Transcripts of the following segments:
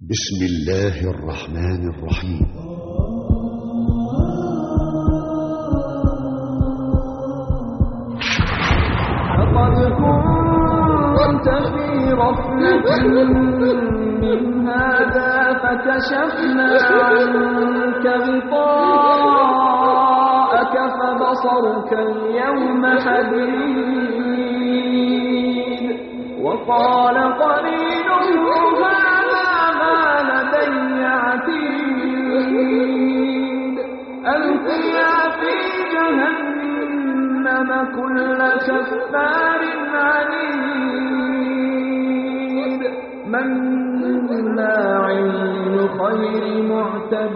بسم الله الرحمن الرحيم لقد كنت في غفلة من هذا فكشفنا عنك غطاءك فبصرك اليوم حديد وقال قرينه هذا ما لدي عتيد ألقيا في جهنم كل كفار عنيد مناع للخير معتد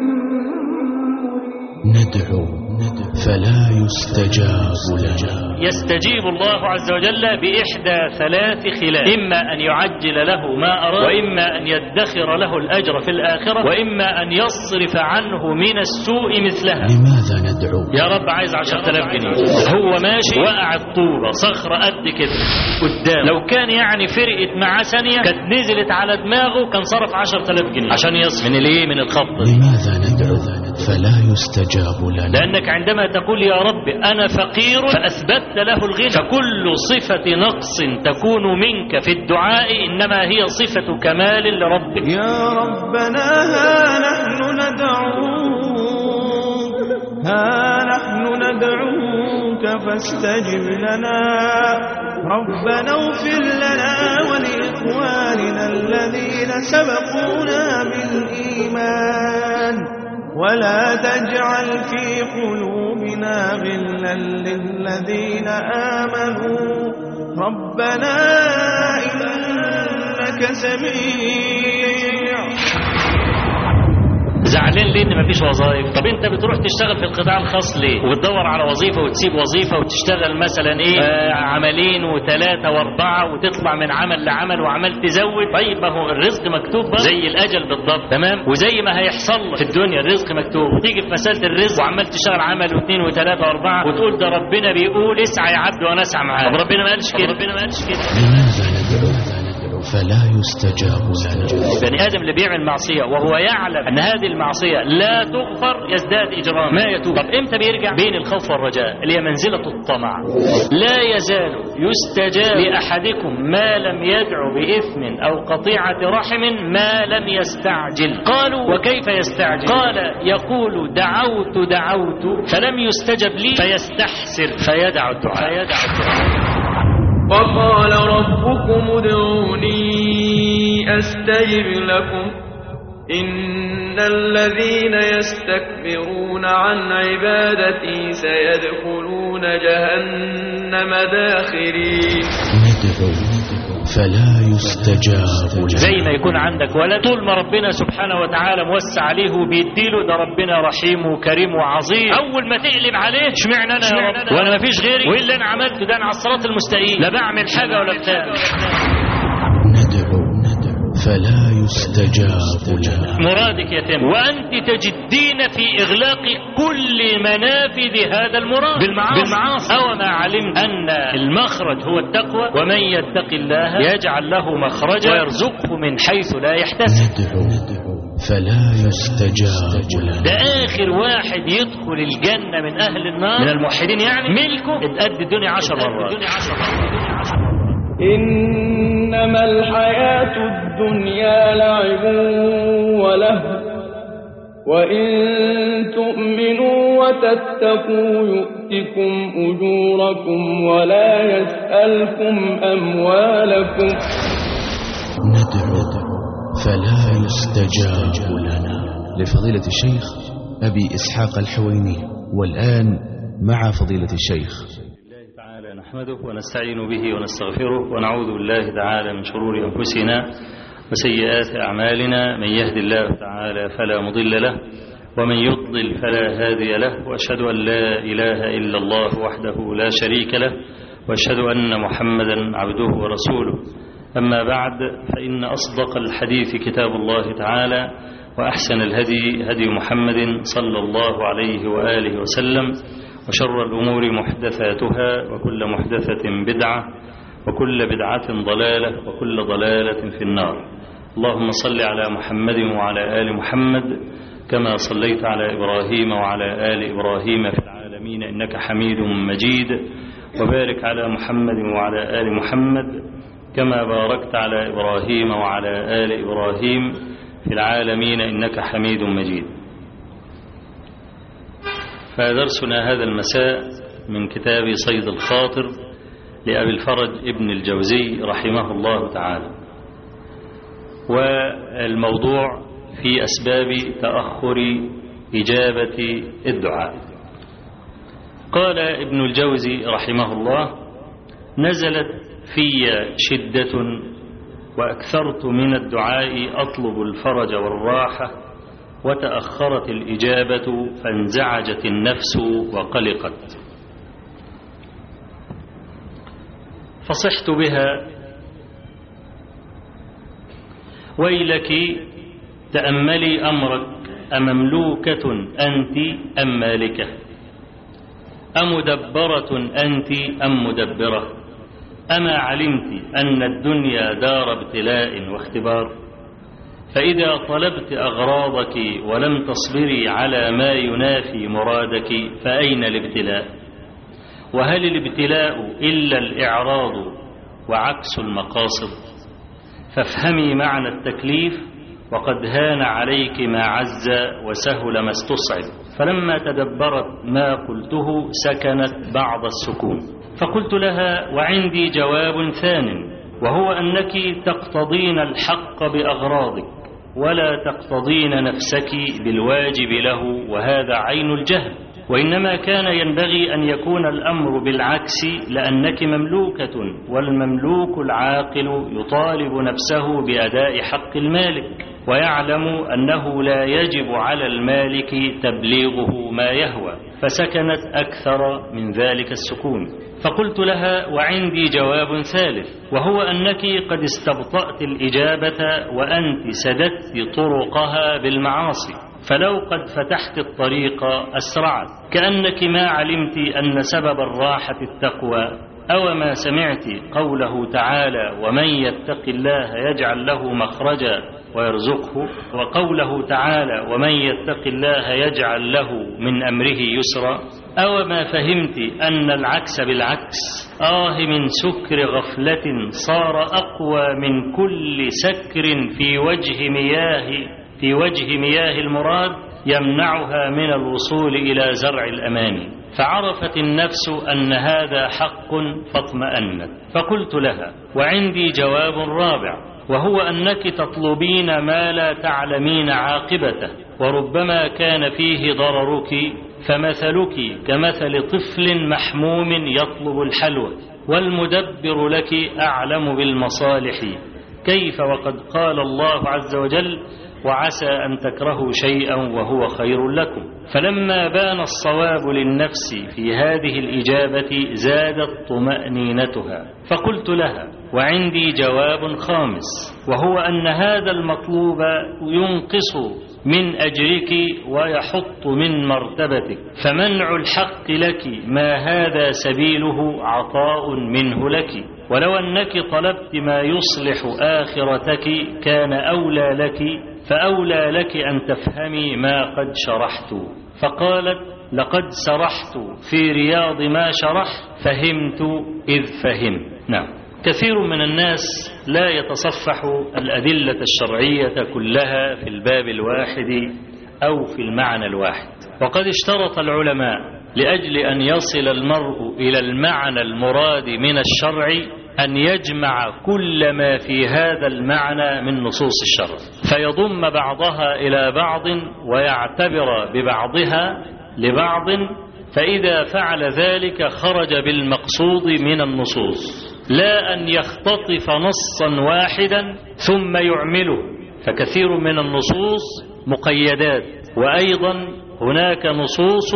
ندعو فلا يستجاب لنا يستجيب الله عز وجل بإحدى ثلاث خلال إما أن يعجل له ما أراد وإما أن يدخر له الأجر في الآخرة وإما أن يصرف عنه من السوء مثلها لماذا ندعو يا رب عايز عشرة آلاف جنيه هو ماشي وقع الطوبة صخرة قد كده قدام لو كان يعني فرقت معاه ثانية كانت نزلت على دماغه كان صرف عشرة آلاف جنيه عشان يصرف من الايه من الخبطة دي لماذا ندعو فلا يستجاب لنا لأنك عندما تقول يا رب أنا فقير فأثبتت له الغنى فكل صفة نقص تكون منك في الدعاء إنما هي صفة كمال لربك يا ربنا ها نحن ندعوك ها نحن ندعوك فاستجب لنا ربنا اغفر لنا ولإخواننا الذين سبقونا بالإيمان ولا تجعل في قلوبنا غلا للذين آمنوا ربنا إنك سميع زعلان ليه ان مفيش وظائف طب انت بتروح تشتغل في القطاع الخاص ليه وتدور على وظيفه وتسيب وظيفه وتشتغل مثلا ايه آه عملين وثلاثه واربعه وتطلع من عمل لعمل وعمال تزود طيب ما هو الرزق مكتوب بقى زي الاجل بالضبط تمام وزي ما هيحصل لك في الدنيا الرزق مكتوب وتيجي في مساله الرزق وعمال تشتغل عمل واثنين وثلاثه واربعه وتقول ده ربنا بيقول اسعى يا عبد وانا اسعى معاك طب ربنا ما قالش كده ربنا ما قالش كده لماذا ندعو فلا يستجاب لنا بني ادم اللي بيعمل معصيه وهو يعلم ان هذه المعصيه لا تغفر يزداد اجراما ما يتوب طب امتى بيرجع بين الخوف والرجاء اللي هي منزله الطمع لا يزال يستجاب لاحدكم ما لم يدعو باثم او قطيعه رحم ما لم يستعجل قالوا وكيف يستعجل قال يقول دعوت دعوت فلم يستجب لي فيستحسر فيدع الدعاء فيدع الدعاء وقال ربكم ادعوني أستجب لكم إن الذين يستكبرون عن عبادتي سيدخلون جهنم داخرين ندعو فلا يستجاب لنا زي ما يكون عندك ولد طول ما ربنا سبحانه وتعالى موسع عليه وبيديله ده ربنا رحيم وكريم وعظيم اول ما تقلب عليه اشمعنى انا يا رب وانا ما فيش غيري وايه اللي انا عملته ده انا على الصراط المستقيم لا بعمل حاجه ولا بتاع ندعو فلا يستجاب لنا مرادك يتم وانت تجدين في اغلاق كل منافذ هذا المراد بالمعاصي, بالمعاصي. او ما علمت ان المخرج هو التقوى ومن يتق الله يجعل له مخرجا ويرزقه من حيث لا يحتسب ندعو فلا يستجاب لنا ده اخر واحد يدخل الجنه من اهل النار من الموحدين يعني ملكه اتقد الدنيا عشر مرات إنما الحياة الدنيا لعب ولهو وإن تؤمنوا وتتقوا يؤتكم أجوركم ولا يسألكم أموالكم ندعو فلا يستجاب لنا لفضيلة الشيخ أبي إسحاق الحويني والآن مع فضيلة الشيخ الله تعالى نحمده ونستعين به ونستغفره ونعوذ بالله تعالى من شرور أنفسنا وسيئات أعمالنا من يهد الله تعالى فلا مضل له ومن يضلل فلا هادي له وأشهد أن لا إله إلا الله وحده لا شريك له وأشهد أن محمدا عبده ورسوله أما بعد فإن أصدق الحديث كتاب الله تعالى وأحسن الهدي هدي محمد صلى الله عليه وآله وسلم وشر الأمور محدثاتها وكل محدثة بدعة وكل بدعة ضلالة وكل ضلالة في النار اللهم صل على محمد وعلى آل محمد كما صليت على إبراهيم وعلى آل إبراهيم في العالمين إنك حميد مجيد وبارك على محمد وعلى آل محمد كما باركت على إبراهيم وعلى آل إبراهيم في العالمين إنك حميد مجيد فدرسنا هذا المساء من كتاب صيد الخاطر لأبي الفرج ابن الجوزي رحمه الله تعالى والموضوع في أسباب تأخر إجابة الدعاء قال ابن الجوزي رحمه الله نزلت في شدة وأكثرت من الدعاء أطلب الفرج والراحة وتأخرت الإجابة فانزعجت النفس وقلقت فصحت بها ويلك تأملي أمرك أمملوكة أنت أم مالكة أمدبرة أنت أم مدبرة أما علمت أن الدنيا دار ابتلاء واختبار فإذا طلبت أغراضك ولم تصبري على ما ينافي مرادك فأين الابتلاء وهل الابتلاء إلا الإعراض وعكس المقاصد فافهمي معنى التكليف وقد هان عليك ما عز وسهل ما استصعب فلما تدبرت ما قلته سكنت بعض السكون فقلت لها وعندي جواب ثان وهو أنك تقتضين الحق بأغراضك ولا تقتضين نفسك بالواجب له وهذا عين الجهل وإنما كان ينبغي أن يكون الأمر بالعكس لأنك مملوكة والمملوك العاقل يطالب نفسه بأداء حق المالك ويعلم أنه لا يجب على المالك تبليغه ما يهوى فسكنت أكثر من ذلك السكون فقلت لها وعندي جواب ثالث وهو أنك قد استبطأت الإجابة وأنت سددت طرقها بالمعاصي فلو قد فتحت الطريق أسرعت كأنك ما علمت أن سبب الراحة التقوى أو ما سمعت قوله تعالى ومن يتق الله يجعل له مخرجا ويرزقه وقوله تعالى ومن يتق الله يجعل له من أمره يسرا أو ما فهمت أن العكس بالعكس آه من سكر غفلة صار أقوى من كل سكر في وجه مياه في وجه مياه المراد يمنعها من الوصول إلى زرع الأماني فعرفت النفس أن هذا حق فاطمأنت فقلت لها وعندي جواب رابع وهو أنك تطلبين ما لا تعلمين عاقبته وربما كان فيه ضررك فمثلك كمثل طفل محموم يطلب الحلوى والمدبر لك أعلم بالمصالح كيف وقد قال الله عز وجل وعسى أن تكرهوا شيئا وهو خير لكم فلما بان الصواب للنفس في هذه الإجابة زادت طمأنينتها فقلت لها وعندي جواب خامس وهو أن هذا المطلوب ينقص من أجرك ويحط من مرتبتك فمنع الحق لك ما هذا سبيله عطاء منه لك ولو أنك طلبت ما يصلح آخرتك كان أولى لك فأولى لك أن تفهمي ما قد شرحت فقالت لقد سرحت في رياض ما شرحت فهمت إذ فهمت نعم كثير من الناس لا يتصفح الأدلة الشرعية كلها في الباب الواحد أو في المعنى الواحد وقد اشترط العلماء لأجل أن يصل المرء إلى المعنى المراد من الشرع أن يجمع كل ما في هذا المعنى من نصوص الشرع فيضم بعضها إلى بعض ويعتبر ببعضها لبعض فإذا فعل ذلك خرج بالمقصود من النصوص لا أن يختطف نصا واحدا ثم يعمله فكثير من النصوص مقيدات وأيضا هناك نصوص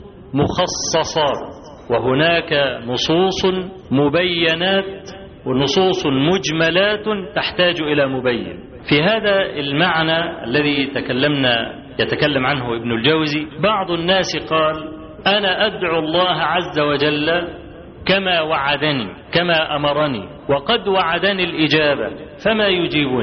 مخصصات وهناك نصوص مبينات ونصوص مجملات تحتاج إلى مبين في هذا المعنى الذي تكلمنا يتكلم عنه ابن الجوزي بعض الناس قال أنا أدعو الله عز وجل كما وعدني كما أمرني وقد وعدني الإجابة فما يجيبني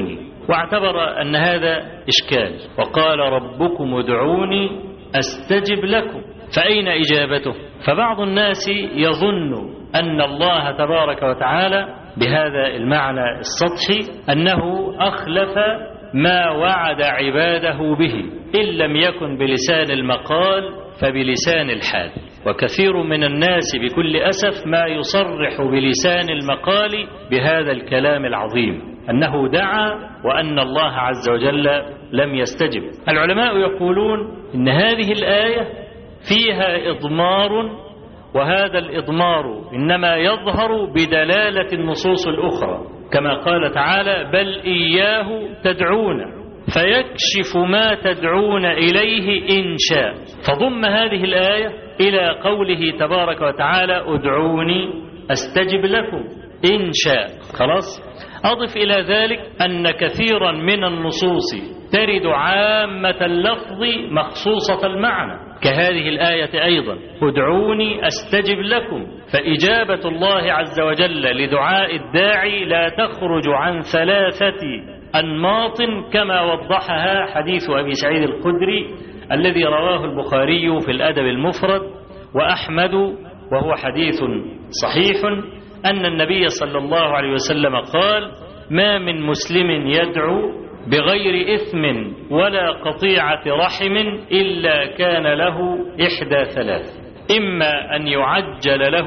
واعتبر أن هذا إشكال وقال ربكم ادعوني أستجب لكم فأين إجابته فبعض الناس يظن أن الله تبارك وتعالى بهذا المعنى السطحي أنه أخلف ما وعد عباده به إن لم يكن بلسان المقال فبلسان الحال وكثير من الناس بكل أسف ما يصرح بلسان المقال بهذا الكلام العظيم أنه دعا وأن الله عز وجل لم يستجب العلماء يقولون إن هذه الآية فيها إضمار وهذا الإضمار إنما يظهر بدلالة النصوص الأخرى كما قال تعالى بل إياه تدعون فيكشف ما تدعون إليه إن شاء فضم هذه الآية إلى قوله تبارك وتعالى ادعوني أستجب لكم إن شاء خلاص أضف إلى ذلك أن كثيرا من النصوص ترد عامة اللفظ مخصوصة المعنى كهذه الآية أيضا ادعوني أستجب لكم فإجابة الله عز وجل لدعاء الداعي لا تخرج عن ثلاثة أنماط كما وضحها حديث أبي سعيد الخدري الذي رواه البخاري في الأدب المفرد وأحمد وهو حديث صحيح أن النبي صلى الله عليه وسلم قال ما من مسلم يدعو بغير إثم ولا قطيعة رحم إلا كان له إحدى ثلاث إما أن يعجل له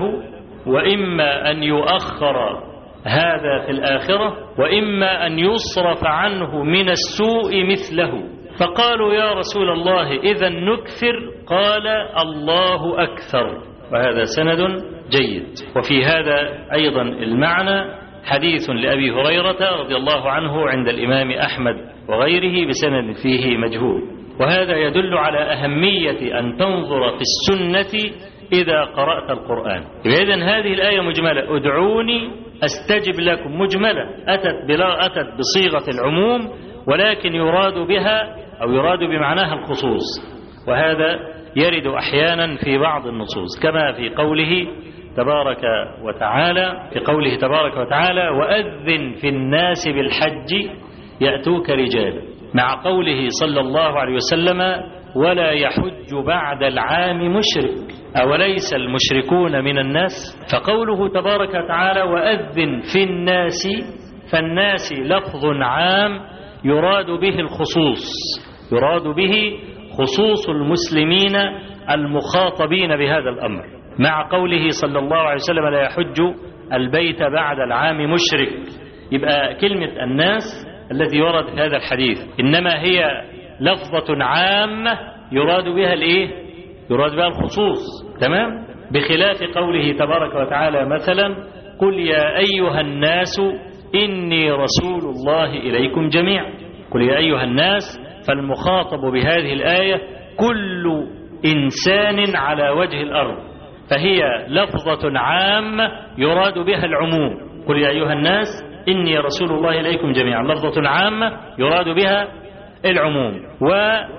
وإما أن يؤخر هذا في الآخرة وإما أن يصرف عنه من السوء مثله فقالوا يا رسول الله إذا نكثر قال الله أكثر وهذا سند جيد وفي هذا أيضا المعنى حديث لأبي هريرة رضي الله عنه عند الإمام أحمد وغيره بسند فيه مجهول وهذا يدل على أهمية أن تنظر في السنة إذا قرأت القرآن إذن هذه الآية مجملة ادعوني أستجب لكم مجملة أتت, بلا أتت بصيغة العموم ولكن يراد بها أو يراد بمعناها الخصوص وهذا يرد أحيانا في بعض النصوص كما في قوله تبارك وتعالى في قوله تبارك وتعالى وأذن في الناس بالحج يأتوك رجالا مع قوله صلى الله عليه وسلم ولا يحج بعد العام مشرك أوليس المشركون من الناس فقوله تبارك وتعالى وأذن في الناس فالناس لفظ عام يراد به الخصوص يراد به خصوص المسلمين المخاطبين بهذا الأمر مع قوله صلى الله عليه وسلم لا يحج البيت بعد العام مشرك يبقى كلمة الناس الذي ورد في هذا الحديث إنما هي لفظة عامة يراد بها الإيه؟ يراد بها الخصوص تمام؟ بخلاف قوله تبارك وتعالى مثلا قل يا أيها الناس إني رسول الله إليكم جميعا قل يا أيها الناس فالمخاطب بهذه الآية كل إنسان على وجه الأرض فهي لفظة عامة يراد بها العموم قل يا أيها الناس إني رسول الله إليكم جميعا لفظة عامة يراد بها العموم و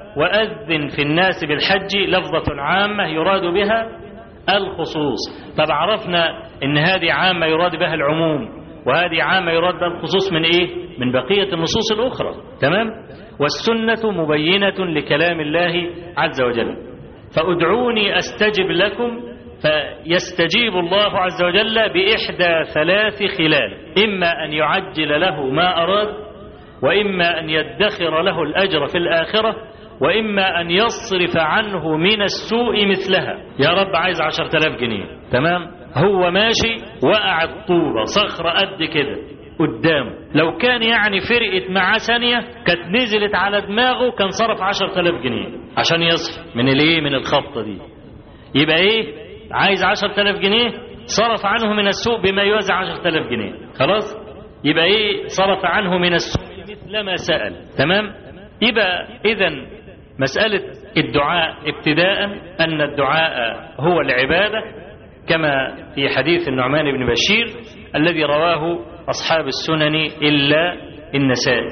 وأذن في الناس بالحج لفظة عامة يراد بها الخصوص طب عرفنا ان هذه عامة يراد بها العموم وهذه عامة يراد بها الخصوص من ايه من بقية النصوص الاخرى تمام والسنة مبينة لكلام الله عز وجل فادعوني استجب لكم فيستجيب الله عز وجل بإحدى ثلاث خلال إما أن يعجل له ما أراد وإما أن يدخر له الأجر في الآخرة وإما أن يصرف عنه من السوء مثلها يا رب عايز عشر تلاف جنيه تمام هو ماشي وقع الطوبة صخرة قد كده قدامه لو كان يعني فرقت معاه ثانية كانت نزلت على دماغه كان صرف عشر تلاف جنيه عشان يصرف من الايه من الخبطة دي يبقى ايه عايز عشر تلاف جنيه صرف عنه من السوء بما يوازي عشر تلاف جنيه خلاص يبقى ايه صرف عنه من السوء مثل ما سأل تمام يبقى اذا مسألة الدعاء ابتداء أن الدعاء هو العبادة كما في حديث النعمان بن بشير الذي رواه أصحاب السنن إلا النسائي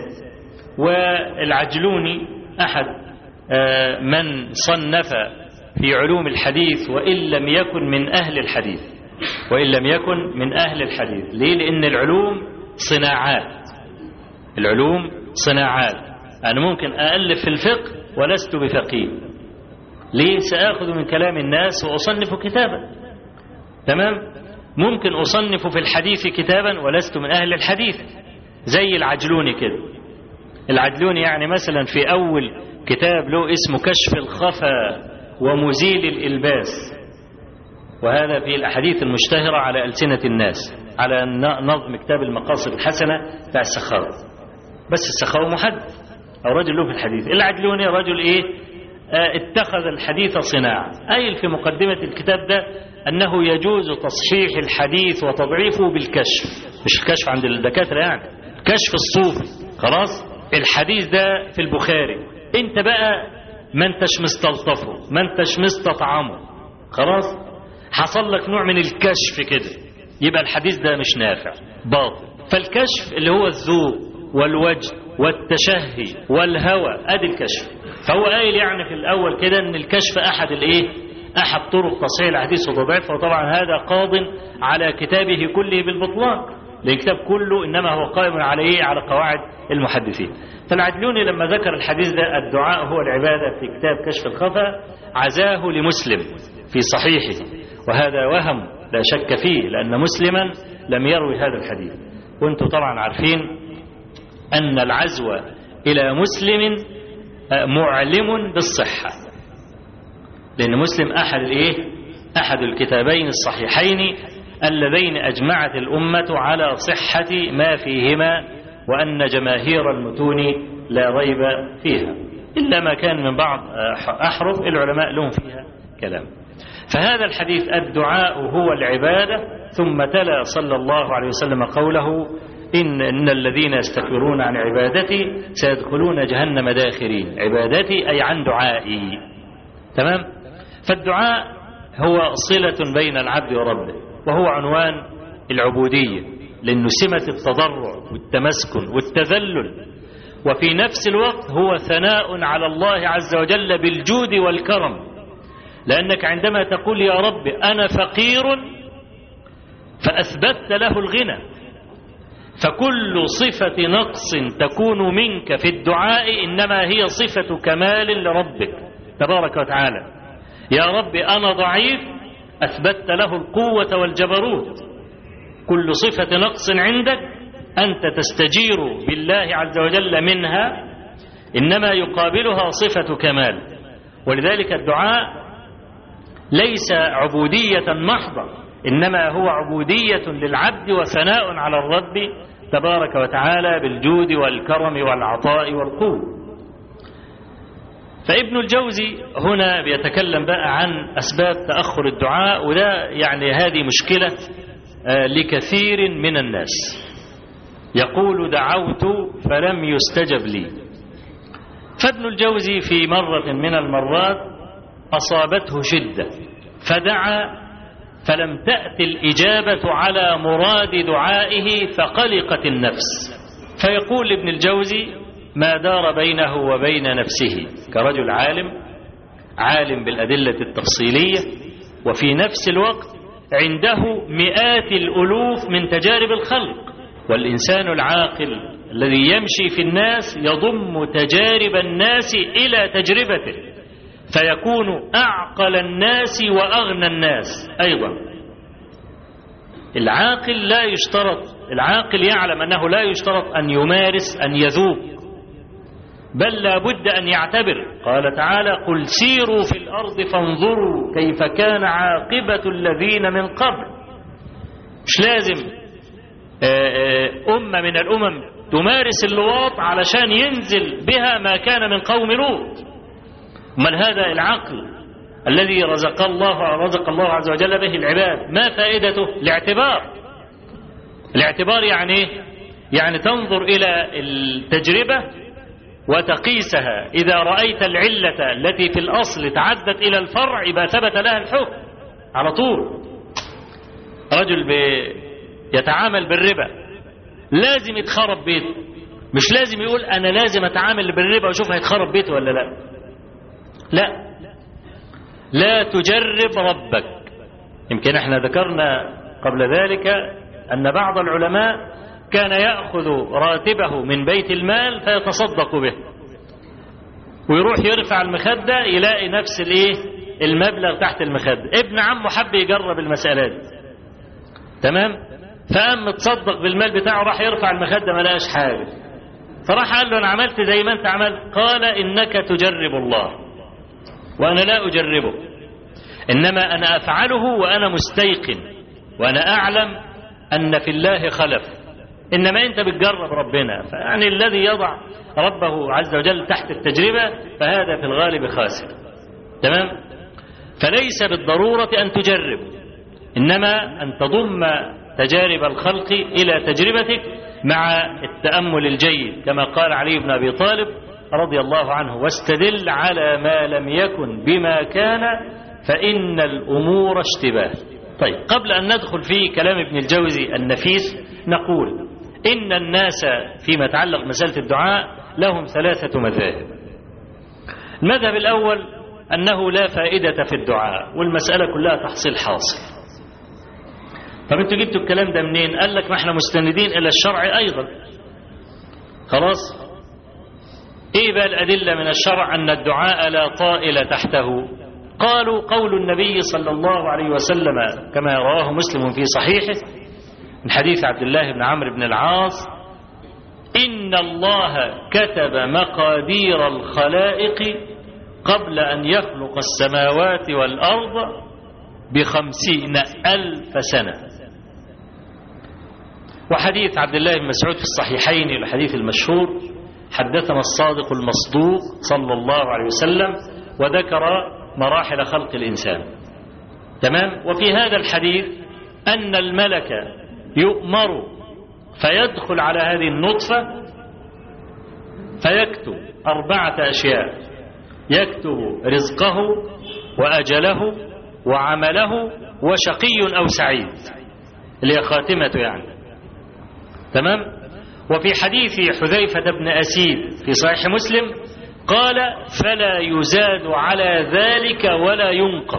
والعجلوني أحد من صنف في علوم الحديث وإن لم يكن من أهل الحديث وإن لم يكن من أهل الحديث ليه لأن العلوم صناعات العلوم صناعات أنا ممكن أألف في الفقه ولست بفقيه ليه سآخذ من كلام الناس وأصنف كتابا تمام ممكن أصنف في الحديث كتابا ولست من أهل الحديث زي العجلوني كده العجلوني يعني مثلا في أول كتاب له اسمه كشف الخفا ومزيل الإلباس وهذا في الأحاديث المشتهرة على ألسنة الناس على نظم كتاب المقاصد الحسنة بتاع السخاوي بس السخاوي محدث أو رجل له في الحديث العجلوني رجل إيه آه اتخذ الحديث صناعة أي في مقدمة الكتاب ده أنه يجوز تصحيح الحديث وتضعيفه بالكشف مش الكشف عند الدكاترة يعني كشف الصوفي خلاص الحديث ده في البخاري انت بقى ما انتش مستلطفه ما انتش مستطعمه خلاص حصل لك نوع من الكشف كده يبقى الحديث ده مش نافع باطل فالكشف اللي هو الذوق والوجه والتشهي والهوى ادي الكشف فهو قايل يعني في الاول كده ان الكشف احد الايه احد طرق تصحيح الحديث وتضعيفه وطبعا هذا قاض على كتابه كله بالبطلان لان الكتاب كله انما هو قائم على ايه على قواعد المحدثين فالعجلوني لما ذكر الحديث ده الدعاء هو العباده في كتاب كشف الخفا عزاه لمسلم في صحيحه وهذا وهم لا شك فيه لأن مسلما لم يروي هذا الحديث وانتم طبعا عارفين أن العزو إلى مسلم معلم بالصحة لأن مسلم أحد الإيه؟ أحد الكتابين الصحيحين اللذين أجمعت الأمة على صحة ما فيهما وأن جماهير المتون لا ريب فيها إلا ما كان من بعض أحرف العلماء لهم فيها كلام فهذا الحديث الدعاء هو العبادة ثم تلا صلى الله عليه وسلم قوله إن, إن الذين يستكبرون عن عبادتي سيدخلون جهنم داخرين عبادتي أي عن دعائي تمام فالدعاء هو صلة بين العبد وربه وهو عنوان العبودية لأنه سمة التضرع والتمسكن والتذلل وفي نفس الوقت هو ثناء على الله عز وجل بالجود والكرم لأنك عندما تقول يا رب أنا فقير فأثبتت له الغنى فكل صفة نقص تكون منك في الدعاء إنما هي صفة كمال لربك تبارك وتعالى يا رب أنا ضعيف أثبتت له القوة والجبروت كل صفة نقص عندك أنت تستجير بالله عز وجل منها إنما يقابلها صفة كمال ولذلك الدعاء ليس عبودية محضة إنما هو عبودية للعبد وثناء على الرب تبارك وتعالى بالجود والكرم والعطاء والقوة فابن الجوزي هنا بيتكلم بقى عن أسباب تأخر الدعاء وده يعني هذه مشكلة لكثير من الناس يقول دعوت فلم يستجب لي فابن الجوزي في مرة من المرات أصابته شدة فدعا فلم تأت الإجابة على مراد دعائه فقلقت النفس فيقول ابن الجوزي ما دار بينه وبين نفسه كرجل عالم عالم بالأدلة التفصيلية وفي نفس الوقت عنده مئات الألوف من تجارب الخلق والإنسان العاقل الذي يمشي في الناس يضم تجارب الناس إلى تجربته فيكون أعقل الناس وأغنى الناس أيضا العاقل لا يشترط العاقل يعلم أنه لا يشترط أن يمارس أن يذوق بل لا بد أن يعتبر قال تعالى قل سيروا في الأرض فانظروا كيف كان عاقبة الذين من قبل مش لازم أمة من الأمم تمارس اللواط علشان ينزل بها ما كان من قوم لوط من هذا العقل الذي رزق الله رزق الله عز وجل به العباد ما فائدته الاعتبار الاعتبار يعني يعني تنظر إلى التجربة وتقيسها إذا رأيت العلة التي في الأصل تعدت إلى الفرع يبقى ثبت لها الحكم على طول رجل يتعامل بالربا لازم يتخرب بيته مش لازم يقول أنا لازم أتعامل بالربا وأشوف هيتخرب بيته ولا لا لا لا تجرب ربك يمكن احنا ذكرنا قبل ذلك أن بعض العلماء كان يأخذ راتبه من بيت المال فيتصدق به ويروح يرفع المخدة يلاقي نفس الايه المبلغ تحت المخدة ابن عمه حب يجرب المسألة دي تمام فقام متصدق بالمال بتاعه راح يرفع المخدة ما لقاش حاجة فراح قال له انا عملت زي ما انت عملت قال انك تجرب الله وانا لا اجربه انما انا افعله وانا مستيقن وانا اعلم ان في الله خلف انما انت بتجرب ربنا فيعني الذي يضع ربه عز وجل تحت التجربه فهذا في الغالب خاسر تمام فليس بالضروره ان تجرب انما ان تضم تجارب الخلق الى تجربتك مع التامل الجيد كما قال علي بن ابي طالب رضي الله عنه واستدل على ما لم يكن بما كان فان الامور اشتباه طيب قبل ان ندخل في كلام ابن الجوزي النفيس نقول ان الناس فيما يتعلق بمساله الدعاء لهم ثلاثه مذاهب المذهب الاول انه لا فائده في الدعاء والمساله كلها تحصيل حاصل طب انتوا جبتوا الكلام ده منين قال لك ما احنا مستندين الى الشرع ايضا خلاص ايه بقى الادله من الشرع ان الدعاء لا طائل تحته قالوا قول النبي صلى الله عليه وسلم كما رواه مسلم في صحيحه من حديث عبد الله بن عمرو بن العاص ان الله كتب مقادير الخلائق قبل ان يخلق السماوات والارض بخمسين الف سنه وحديث عبد الله بن مسعود في الصحيحين الحديث المشهور حدثنا الصادق المصدوق صلى الله عليه وسلم وذكر مراحل خلق الإنسان تمام وفي هذا الحديث أن الملك يؤمر فيدخل على هذه النطفة فيكتب أربعة أشياء يكتب رزقه وأجله وعمله وشقي أو سعيد اللي هي خاتمته يعني تمام وفي حديث حذيفة بن أسيد في صحيح مسلم قال فلا يزاد على ذلك ولا ينقص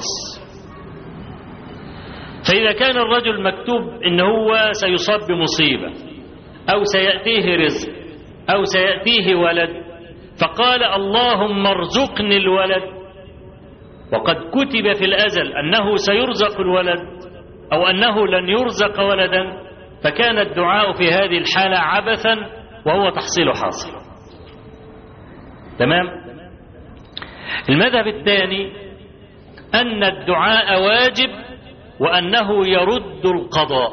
فإذا كان الرجل مكتوب إن هو سيصاب بمصيبة أو سيأتيه رزق أو سيأتيه ولد فقال اللهم ارزقني الولد وقد كتب في الأزل أنه سيرزق الولد أو أنه لن يرزق ولدا فكان الدعاء في هذه الحالة عبثا وهو تحصيل حاصل تمام المذهب الثاني أن الدعاء واجب وأنه يرد القضاء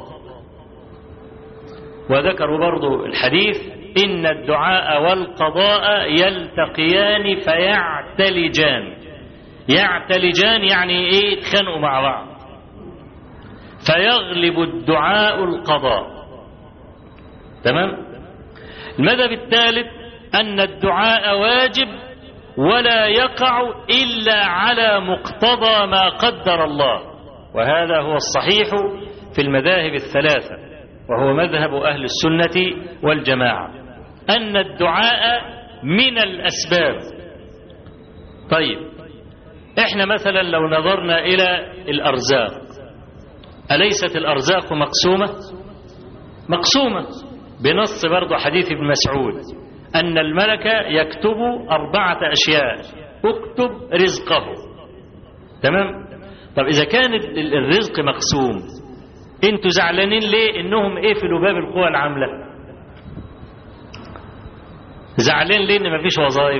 وذكروا برضو الحديث إن الدعاء والقضاء يلتقيان فيعتلجان يعتلجان يعني ايه يتخانقوا مع بعض فيغلب الدعاء القضاء تمام المذهب الثالث أن الدعاء واجب ولا يقع إلا على مقتضى ما قدر الله وهذا هو الصحيح في المذاهب الثلاثة وهو مذهب أهل السنة والجماعة أن الدعاء من الأسباب طيب احنا مثلا لو نظرنا إلى الأرزاق أليست الأرزاق مقسومة مقسومة بنص برضو حديث ابن مسعود أن الملك يكتب أربعة أشياء اكتب رزقه تمام طب إذا كان الرزق مقسوم انتوا زعلانين ليه انهم قفلوا باب القوى العاملة زعلان ليه ان مفيش وظائف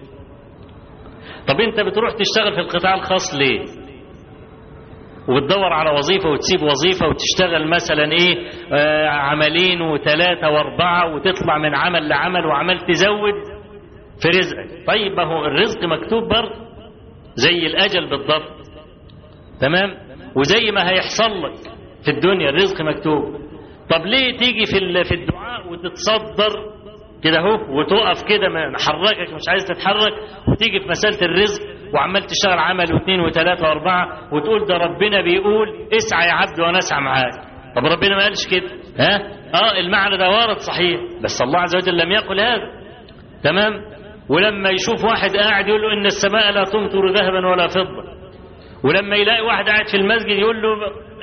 طب انت بتروح تشتغل في القطاع الخاص ليه وبتدور على وظيفة وتسيب وظيفة وتشتغل مثلا ايه آه عملين وثلاثة واربعة وتطلع من عمل لعمل وعمل تزود في رزقك طيب ما هو الرزق مكتوب برضه زي الأجل بالضبط تمام وزي ما هيحصل لك في الدنيا الرزق مكتوب طب ليه تيجي في في الدعاء وتتصدر كده اهو وتقف كده محركك مش عايز تتحرك وتيجي في مسألة الرزق وعمال تشتغل عمل واثنين وثلاثة واربعة وتقول ده ربنا بيقول اسعى يا عبد وانا اسعى معاك طب ربنا ما قالش كده ها اه المعنى ده وارد صحيح بس الله عز وجل لم يقل هذا تمام ولما يشوف واحد قاعد يقول له ان السماء لا تمطر ذهبا ولا فضة ولما يلاقي واحد قاعد في المسجد يقول له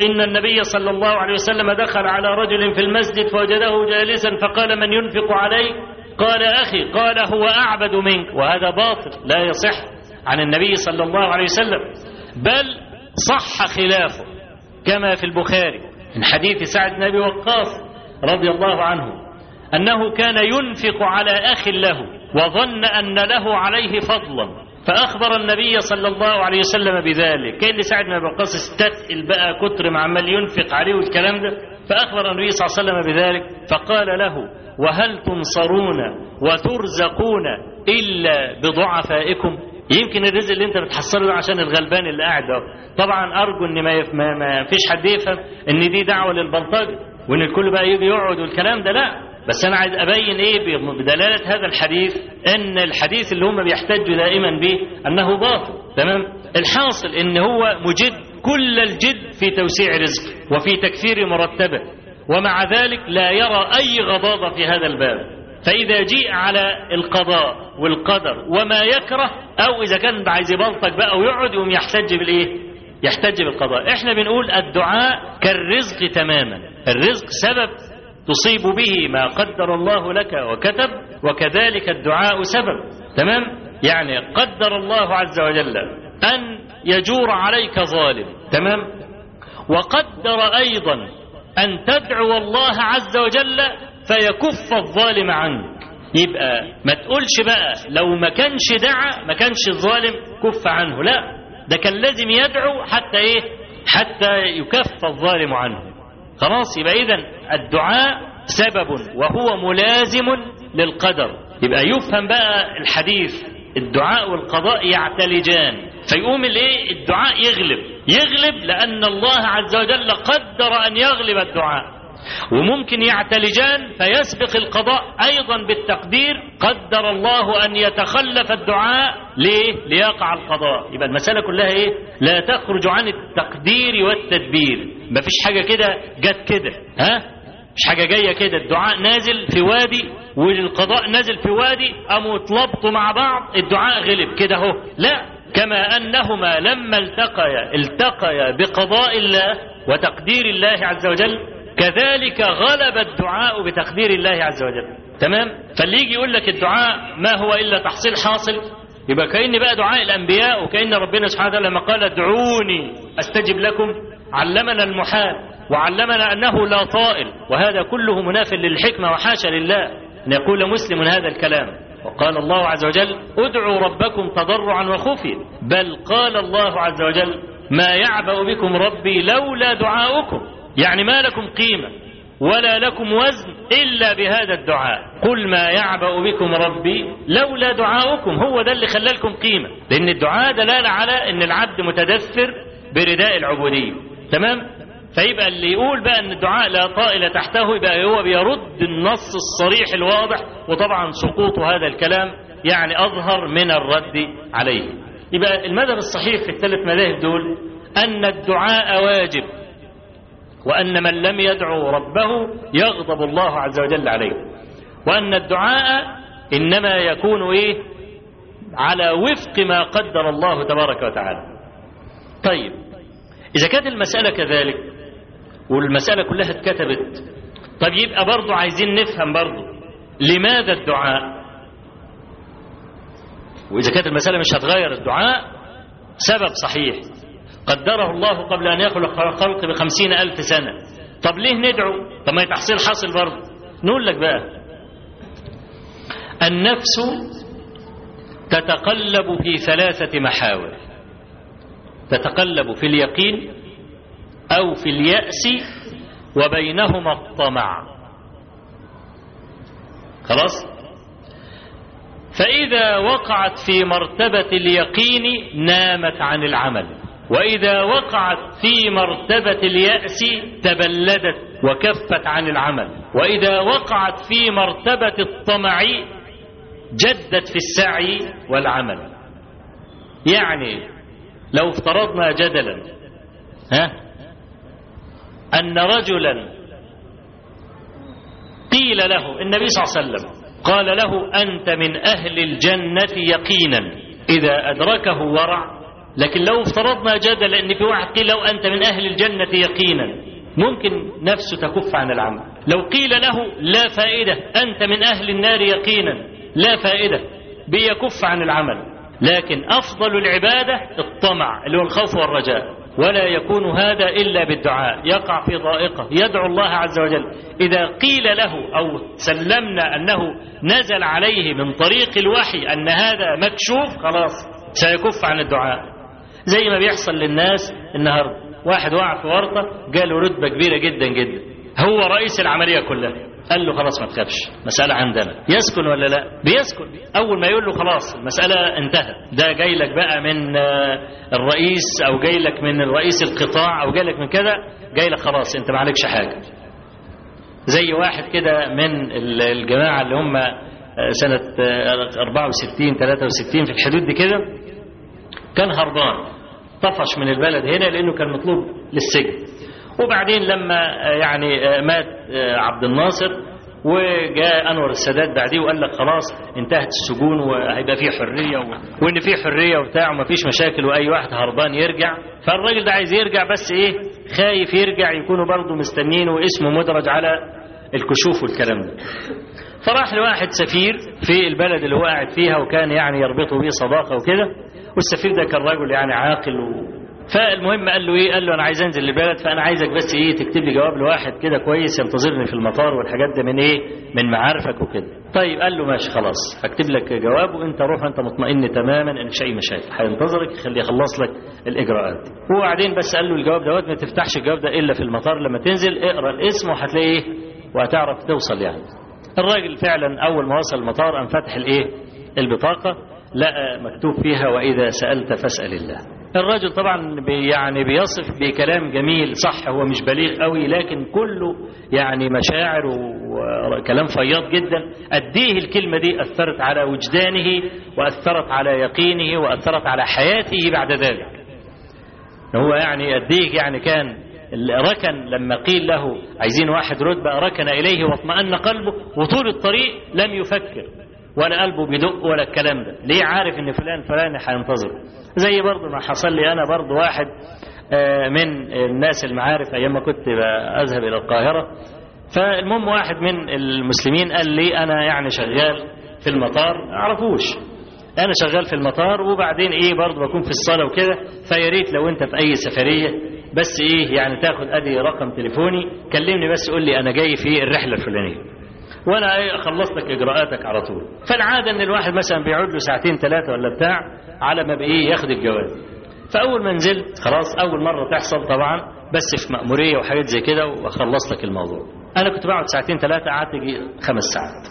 إن النبي صلى الله عليه وسلم دخل على رجل في المسجد فوجده جالسا فقال من ينفق عليه قال أخي قال هو أعبد منك وهذا باطل لا يصح عن النبي صلى الله عليه وسلم بل صح خلافه كما في البخاري من حديث سعد بن أبي وقاص رضي الله عنه أنه كان ينفق على أخ له وظن أن له عليه فضلا فأخبر النبي صلى الله عليه وسلم بذلك كان سعد بن أبي وقاص استثقل بقى كتر ما عمال ينفق عليه والكلام ده فأخبر النبي صلى الله عليه وسلم بذلك فقال له وهل تنصرون وترزقون إلا بضعفائكم يمكن الرزق اللي انت بتحصله ده عشان الغلبان اللي قاعد ده طبعا ارجو ان ما, يف... ما, ما فيش حد يفهم ان دي دعوه للبلطجه وان الكل بقى يجي يقعد والكلام ده لا بس انا عايز ابين ايه بدلاله هذا الحديث ان الحديث اللي هم بيحتجوا دائما به انه باطل تمام الحاصل ان هو مجد كل الجد في توسيع رزقه وفي تكثير مرتبه ومع ذلك لا يرى اي غضاضه في هذا الباب فإذا جيء على القضاء والقدر وما يكره أو إذا كان عايز يبلطج بقى ويقعد يقوم يحتج بالإيه؟ يحتج بالقضاء إحنا بنقول الدعاء كالرزق تماما الرزق سبب تصيب به ما قدر الله لك وكتب وكذلك الدعاء سبب تمام؟ يعني قدر الله عز وجل أن يجور عليك ظالم تمام؟ وقدر أيضا أن تدعو الله عز وجل فيكف الظالم عنك يبقى ما تقولش بقى لو ما كانش دعا ما كانش الظالم كف عنه لا ده كان لازم يدعو حتى ايه حتى يكف الظالم عنه خلاص يبقى اذا الدعاء سبب وهو ملازم للقدر يبقى يفهم بقى الحديث الدعاء والقضاء يعتلجان فيقوم الايه الدعاء يغلب يغلب لان الله عز وجل قدر ان يغلب الدعاء وممكن يعتلجان فيسبق القضاء أيضا بالتقدير قدر الله أن يتخلف الدعاء ليه؟ ليقع القضاء يبقى المسألة كلها إيه؟ لا تخرج عن التقدير والتدبير ما فيش حاجة كده جت كده ها؟ مش حاجة جاية كده الدعاء نازل في وادي والقضاء نازل في وادي قاموا اتلبطوا مع بعض الدعاء غلب كده اهو لا كما أنهما لما التقيا التقيا بقضاء الله وتقدير الله عز وجل كذلك غلب الدعاء بتقدير الله عز وجل تمام فاللي يجي يقول لك الدعاء ما هو إلا تحصيل حاصل يبقى كأن بقى دعاء الأنبياء وكأن ربنا سبحانه وتعالى لما قال ادعوني أستجب لكم علمنا المحال وعلمنا أنه لا طائل وهذا كله مناف للحكمة وحاشا لله أن يقول مسلم هذا الكلام وقال الله عز وجل ادعوا ربكم تضرعا وخفيا بل قال الله عز وجل ما يعبأ بكم ربي لولا دعاؤكم يعني ما لكم قيمة ولا لكم وزن إلا بهذا الدعاء قل ما يعبأ بكم ربي لولا دعاؤكم هو ده اللي خلالكم قيمة لأن الدعاء دلالة على أن العبد متدثر برداء العبودية تمام فيبقى اللي يقول بقى أن الدعاء لا طائل تحته يبقى هو بيرد النص الصريح الواضح وطبعا سقوط هذا الكلام يعني أظهر من الرد عليه يبقى المذهب الصحيح في الثلاث مذاهب دول أن الدعاء واجب وأن من لم يدعو ربه يغضب الله عز وجل عليه وأن الدعاء إنما يكون إيه على وفق ما قدر الله تبارك وتعالى طيب إذا كانت المسألة كذلك والمسألة كلها اتكتبت طب يبقى برضو عايزين نفهم برضو لماذا الدعاء وإذا كانت المسألة مش هتغير الدعاء سبب صحيح قدره الله قبل أن يخلق الخلق بخمسين ألف سنة طب ليه ندعو طب ما تحصيل حاصل برضه نقول لك بقى النفس تتقلب في ثلاثة محاور تتقلب في اليقين أو في اليأس وبينهما الطمع خلاص فإذا وقعت في مرتبة اليقين نامت عن العمل وإذا وقعت في مرتبة اليأس تبلدت وكفت عن العمل وإذا وقعت في مرتبة الطمع جدت في السعي والعمل يعني لو افترضنا جدلا ها أن رجلا قيل له النبي صلى الله عليه وسلم قال له أنت من أهل الجنة يقينا إذا أدركه ورع لكن لو افترضنا جدلا ان في واحد قيل له انت من اهل الجنه يقينا ممكن نفسه تكف عن العمل لو قيل له لا فائده انت من اهل النار يقينا لا فائده بيكف عن العمل لكن افضل العباده الطمع اللي هو الخوف والرجاء ولا يكون هذا الا بالدعاء يقع في ضائقه يدعو الله عز وجل اذا قيل له او سلمنا انه نزل عليه من طريق الوحي ان هذا مكشوف خلاص سيكف عن الدعاء زي ما بيحصل للناس النهارده واحد وقع في ورطه جاله رتبه كبيره جدا جدا هو رئيس العمليه كلها قال له خلاص ما تخافش مسألة عندنا يسكن ولا لا بيسكن أول ما يقول له خلاص المسألة انتهت ده جاي لك بقى من الرئيس أو جاي لك من رئيس القطاع أو جاي لك من كذا جاي لك خلاص أنت ما عليكش حاجة زي واحد كده من الجماعة اللي هم سنة 64 63 في الحدود دي كده كان هربان طفش من البلد هنا لأنه كان مطلوب للسجن وبعدين لما يعني مات عبد الناصر وجاء انور السادات بعديه وقال لك خلاص انتهت السجون وهيبقى فيه حريه و... وان فيه حريه وبتاع وما فيش مشاكل واي واحد هربان يرجع فالراجل ده عايز يرجع بس ايه خايف يرجع يكونوا برضه مستنين واسمه مدرج على الكشوف والكلام ده فراح لواحد سفير في البلد اللي هو قاعد فيها وكان يعني يربطه به صداقه وكده والسفير ده كان راجل يعني عاقل و... فالمهم قال له ايه قال له انا عايز انزل البلد فانا عايزك بس ايه تكتب لي جواب لواحد كده كويس ينتظرني في المطار والحاجات دي من ايه من معارفك وكده طيب قال له ماشي خلاص هكتب لك جواب وانت روح انت مطمئن تماما ان مش اي مشاكل هينتظرك يخليه يخلص لك الاجراءات وبعدين بس قال له الجواب دوت ما تفتحش الجواب ده الا في المطار لما تنزل اقرا الاسم وهتلاقي ايه وهتعرف توصل يعني الراجل فعلا اول ما وصل المطار قام فتح الايه البطاقه لقى مكتوب فيها واذا سالت فاسال الله الرجل طبعا بي يعني بيصف بكلام جميل صح هو مش بليغ قوي لكن كله يعني مشاعر وكلام فياض جدا أديه الكلمة دي أثرت على وجدانه وأثرت على يقينه وأثرت على حياته بعد ذلك هو يعني أديه يعني كان ركن لما قيل له عايزين واحد رتبة ركن إليه واطمأن قلبه وطول الطريق لم يفكر ولا قلبه بيدق ولا الكلام ده ليه عارف ان فلان فلان هينتظر زي برضه ما حصل لي انا برضه واحد من الناس المعارف ايام ما كنت اذهب الى القاهره فالمهم واحد من المسلمين قال لي انا يعني شغال في المطار اعرفوش انا شغال في المطار وبعدين ايه برضه بكون في الصاله وكده فيا ريت لو انت في اي سفريه بس ايه يعني تاخد ادي رقم تليفوني كلمني بس قول لي انا جاي في الرحله الفلانيه وانا اخلص لك اجراءاتك على طول فالعاده ان الواحد مثلا بيقعد له ساعتين ثلاثه ولا بتاع على ما بايه ياخد الجواز فاول ما نزلت خلاص اول مره تحصل طبعا بس في مأموريه وحاجات زي كده واخلص لك الموضوع انا كنت بقعد ساعتين ثلاثه قعدت يجي خمس ساعات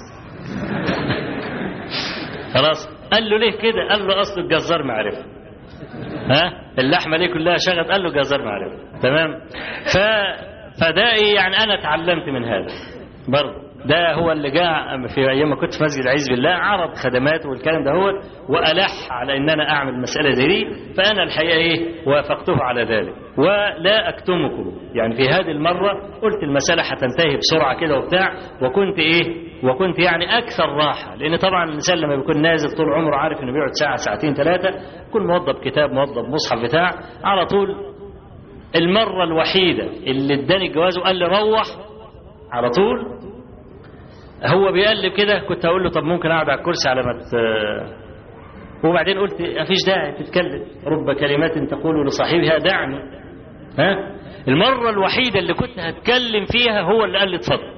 خلاص قال له ليه كده قال له اصل الجزار معرفه ها اللحمه دي كلها شغت قال له جزار معرفه تمام ف فده ايه يعني انا اتعلمت من هذا برضه ده هو اللي جاء في ايام ما كنت في مسجد عز بالله عرض خدماته والكلام ده هو والح على ان انا اعمل مساله زي دي فانا الحقيقه ايه وافقته على ذلك ولا اكتمكم يعني في هذه المره قلت المساله هتنتهي بسرعه كده وبتاع وكنت ايه وكنت يعني اكثر راحه لان طبعا الانسان لما بيكون نازل طول عمره عارف انه بيقعد ساعه ساعتين ثلاثه يكون موظف كتاب موظف مصحف بتاع على طول المره الوحيده اللي اداني الجواز وقال لي روح على طول هو بيقلب كده كنت هقول له طب ممكن اقعد على الكرسي على ما ت... وبعدين قلت مفيش داعي تتكلم رب كلمات تقول لصاحبها دعني ها المرة الوحيدة اللي كنت هتكلم فيها هو اللي قال لي اتفضل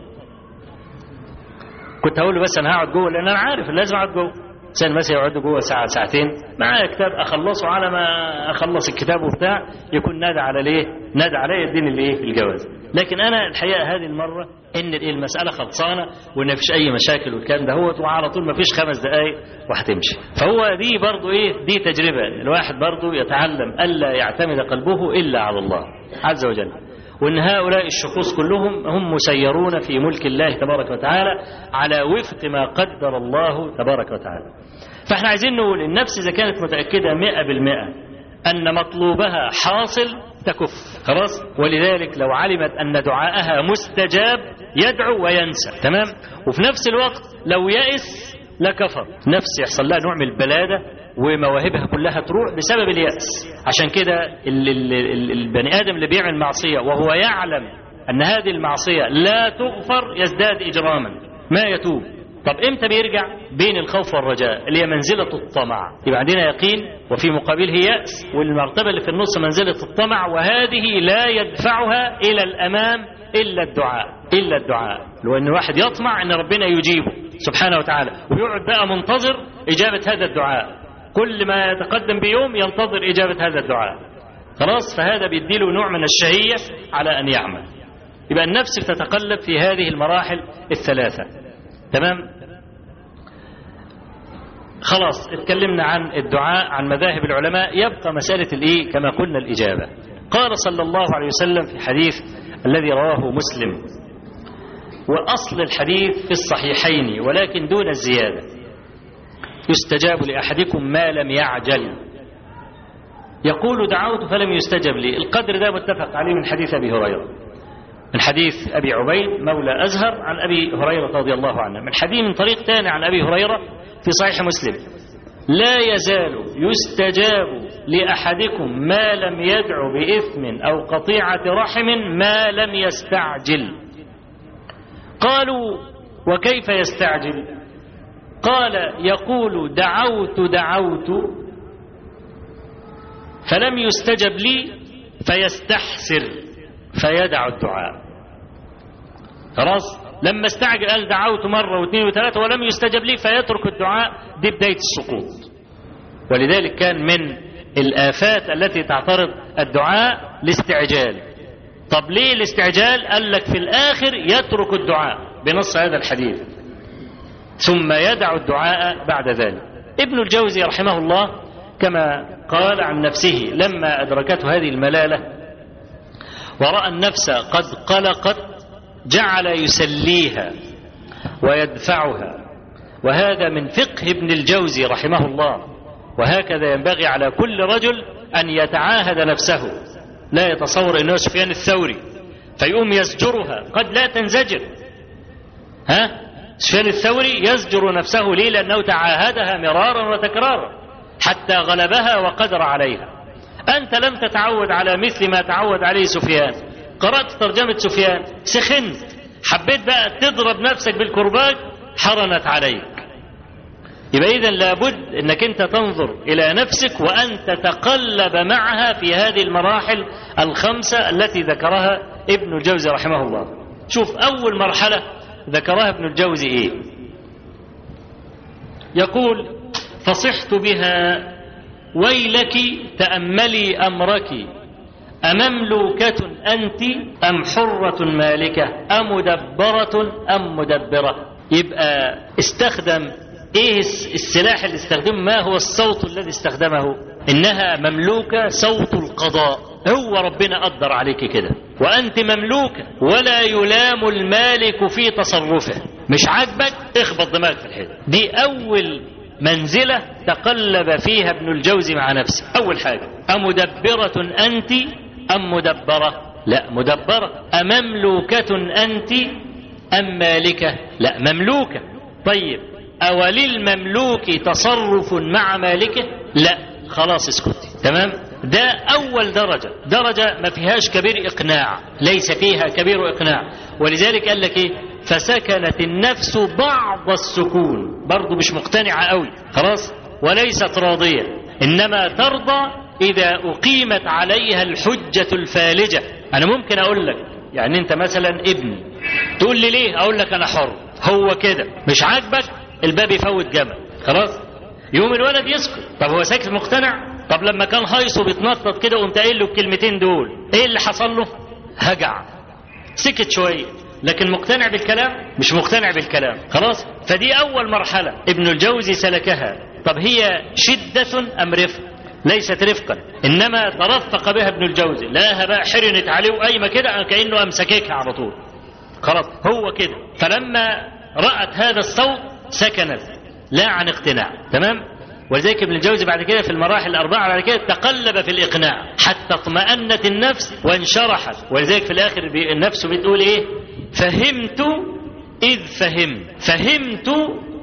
كنت هقول له بس انا هقعد جوه لان انا عارف لازم اقعد جوه انسان مثلا يقعد جوه ساعه ساعتين معايا كتاب اخلصه على ما اخلص الكتاب وبتاع يكون نادى على ليه؟ نادى عليا يديني الايه؟ الجواز. لكن انا الحقيقه هذه المره ان المساله خلصانه وان مفيش اي مشاكل والكلام ده هو وعلى طول مفيش خمس دقائق وهتمشي. فهو دي برضه ايه؟ دي تجربه الواحد برضه يتعلم الا يعتمد قلبه الا على الله عز وجل. وان هؤلاء الشخوص كلهم هم مسيرون في ملك الله تبارك وتعالى على وفق ما قدر الله تبارك وتعالى فاحنا عايزين نقول النفس اذا كانت متاكده مئة بالمئة ان مطلوبها حاصل تكف خلاص ولذلك لو علمت ان دعاءها مستجاب يدعو وينسى تمام وفي نفس الوقت لو يئس لكفر نفس يحصل لها نوع من البلادة ومواهبها كلها تروح بسبب اليأس عشان كده ال- ال- ال- البني آدم اللي بيعمل معصية وهو يعلم أن هذه المعصية لا تغفر يزداد إجراما ما يتوب طب امتى بيرجع بين الخوف والرجاء اللي هي منزلة الطمع يبقى عندنا يقين وفي مقابله يأس والمرتبة اللي في النص منزلة الطمع وهذه لا يدفعها إلى الأمام إلا الدعاء إلا الدعاء لو أن الواحد يطمع أن ربنا يجيبه سبحانه وتعالى ويقعد بقى منتظر إجابة هذا الدعاء كل ما يتقدم بيوم ينتظر إجابة هذا الدعاء خلاص فهذا بيديله نوع من الشهية على أن يعمل يبقى النفس بتتقلب في هذه المراحل الثلاثة تمام خلاص اتكلمنا عن الدعاء عن مذاهب العلماء يبقى مسألة الإيه كما قلنا الإجابة قال صلى الله عليه وسلم في حديث الذي رواه مسلم وأصل الحديث في الصحيحين ولكن دون الزيادة يستجاب لأحدكم ما لم يعجل يقول دعوت فلم يستجب لي القدر ده متفق عليه من حديث أبي هريرة من حديث أبي عبيد مولى أزهر عن أبي هريرة رضي الله عنه من حديث من طريق ثاني عن أبي هريرة في صحيح مسلم لا يزال يستجاب لأحدكم ما لم يدع بإثم أو قطيعة رحم ما لم يستعجل قالوا وكيف يستعجل قال يقول دعوت دعوت فلم يستجب لي فيستحسر فيدع الدعاء خلاص لما استعجل قال دعوت مرة واثنين وثلاثة ولم يستجب لي فيترك الدعاء دي بداية السقوط ولذلك كان من الآفات التي تعترض الدعاء الاستعجال طب ليه الاستعجال قال لك في الآخر يترك الدعاء بنص هذا الحديث ثم يدع الدعاء بعد ذلك ابن الجوزي رحمه الله كما قال عن نفسه لما أدركته هذه الملالة ورأى النفس قد قلقت جعل يسليها ويدفعها وهذا من فقه ابن الجوزي رحمه الله وهكذا ينبغي على كل رجل أن يتعاهد نفسه لا يتصور أنه سفيان الثوري فيقوم يزجرها قد لا تنزجر ها سفيان الثوري يزجر نفسه ليه لأنه تعاهدها مرارا وتكرارا حتى غلبها وقدر عليها أنت لم تتعود على مثل ما تعود عليه سفيان قرأت ترجمة سفيان سخنت حبيت بقى تضرب نفسك بالكرباج حرنت عليك يبقى إذا لابد أنك أنت تنظر إلى نفسك وأن تتقلب معها في هذه المراحل الخمسة التي ذكرها ابن الجوزي رحمه الله شوف أول مرحلة ذكرها ابن الجوزي إيه يقول فصحت بها ويلك تأملي أمرك أمملوكة أنت أم حرة مالكة أمدبرة أم مدبرة يبقى استخدم ايه السلاح اللي استخدمه ما هو الصوت الذي استخدمه انها مملوكة صوت القضاء هو ربنا قدر عليك كده وانت مملوكة ولا يلام المالك في تصرفه مش عاجبك اخبط دماغك في الحيط دي اول منزلة تقلب فيها ابن الجوزي مع نفسه اول حاجة امدبرة انت ام مدبرة لا مدبرة امملوكة انت ام مالكة لا مملوكة طيب أوللمملوك تصرف مع مالكه لا خلاص اسكتي تمام ده أول درجة درجة ما فيهاش كبير إقناع ليس فيها كبير إقناع ولذلك قال لك إيه فسكنت النفس بعض السكون برضو مش مقتنعة قوي خلاص وليست راضية إنما ترضى إذا أقيمت عليها الحجة الفالجة أنا ممكن أقول لك يعني أنت مثلا ابني تقول لي ليه أقول لك أنا حر هو كده مش عاجبك الباب يفوت جمل خلاص يوم الولد يسكت طب هو ساكت مقتنع طب لما كان هايصه بيتنطط كده قمت قايل له الكلمتين دول ايه اللي حصل له هجع سكت شويه لكن مقتنع بالكلام مش مقتنع بالكلام خلاص فدي اول مرحله ابن الجوزي سلكها طب هي شده ام رفق ليست رفقا انما ترفق بها ابن الجوزي لا بقى حرنت عليه وقايمه كده كانه امسككها على طول خلاص هو كده فلما رأت هذا الصوت سكنت لا عن اقتناع تمام ولذلك ابن الجوزي بعد كده في المراحل الأربعة بعد كده تقلب في الإقناع حتى اطمأنت النفس وانشرحت ولذلك في الآخر النفس بتقول إيه فهمت إذ فهمت فهمت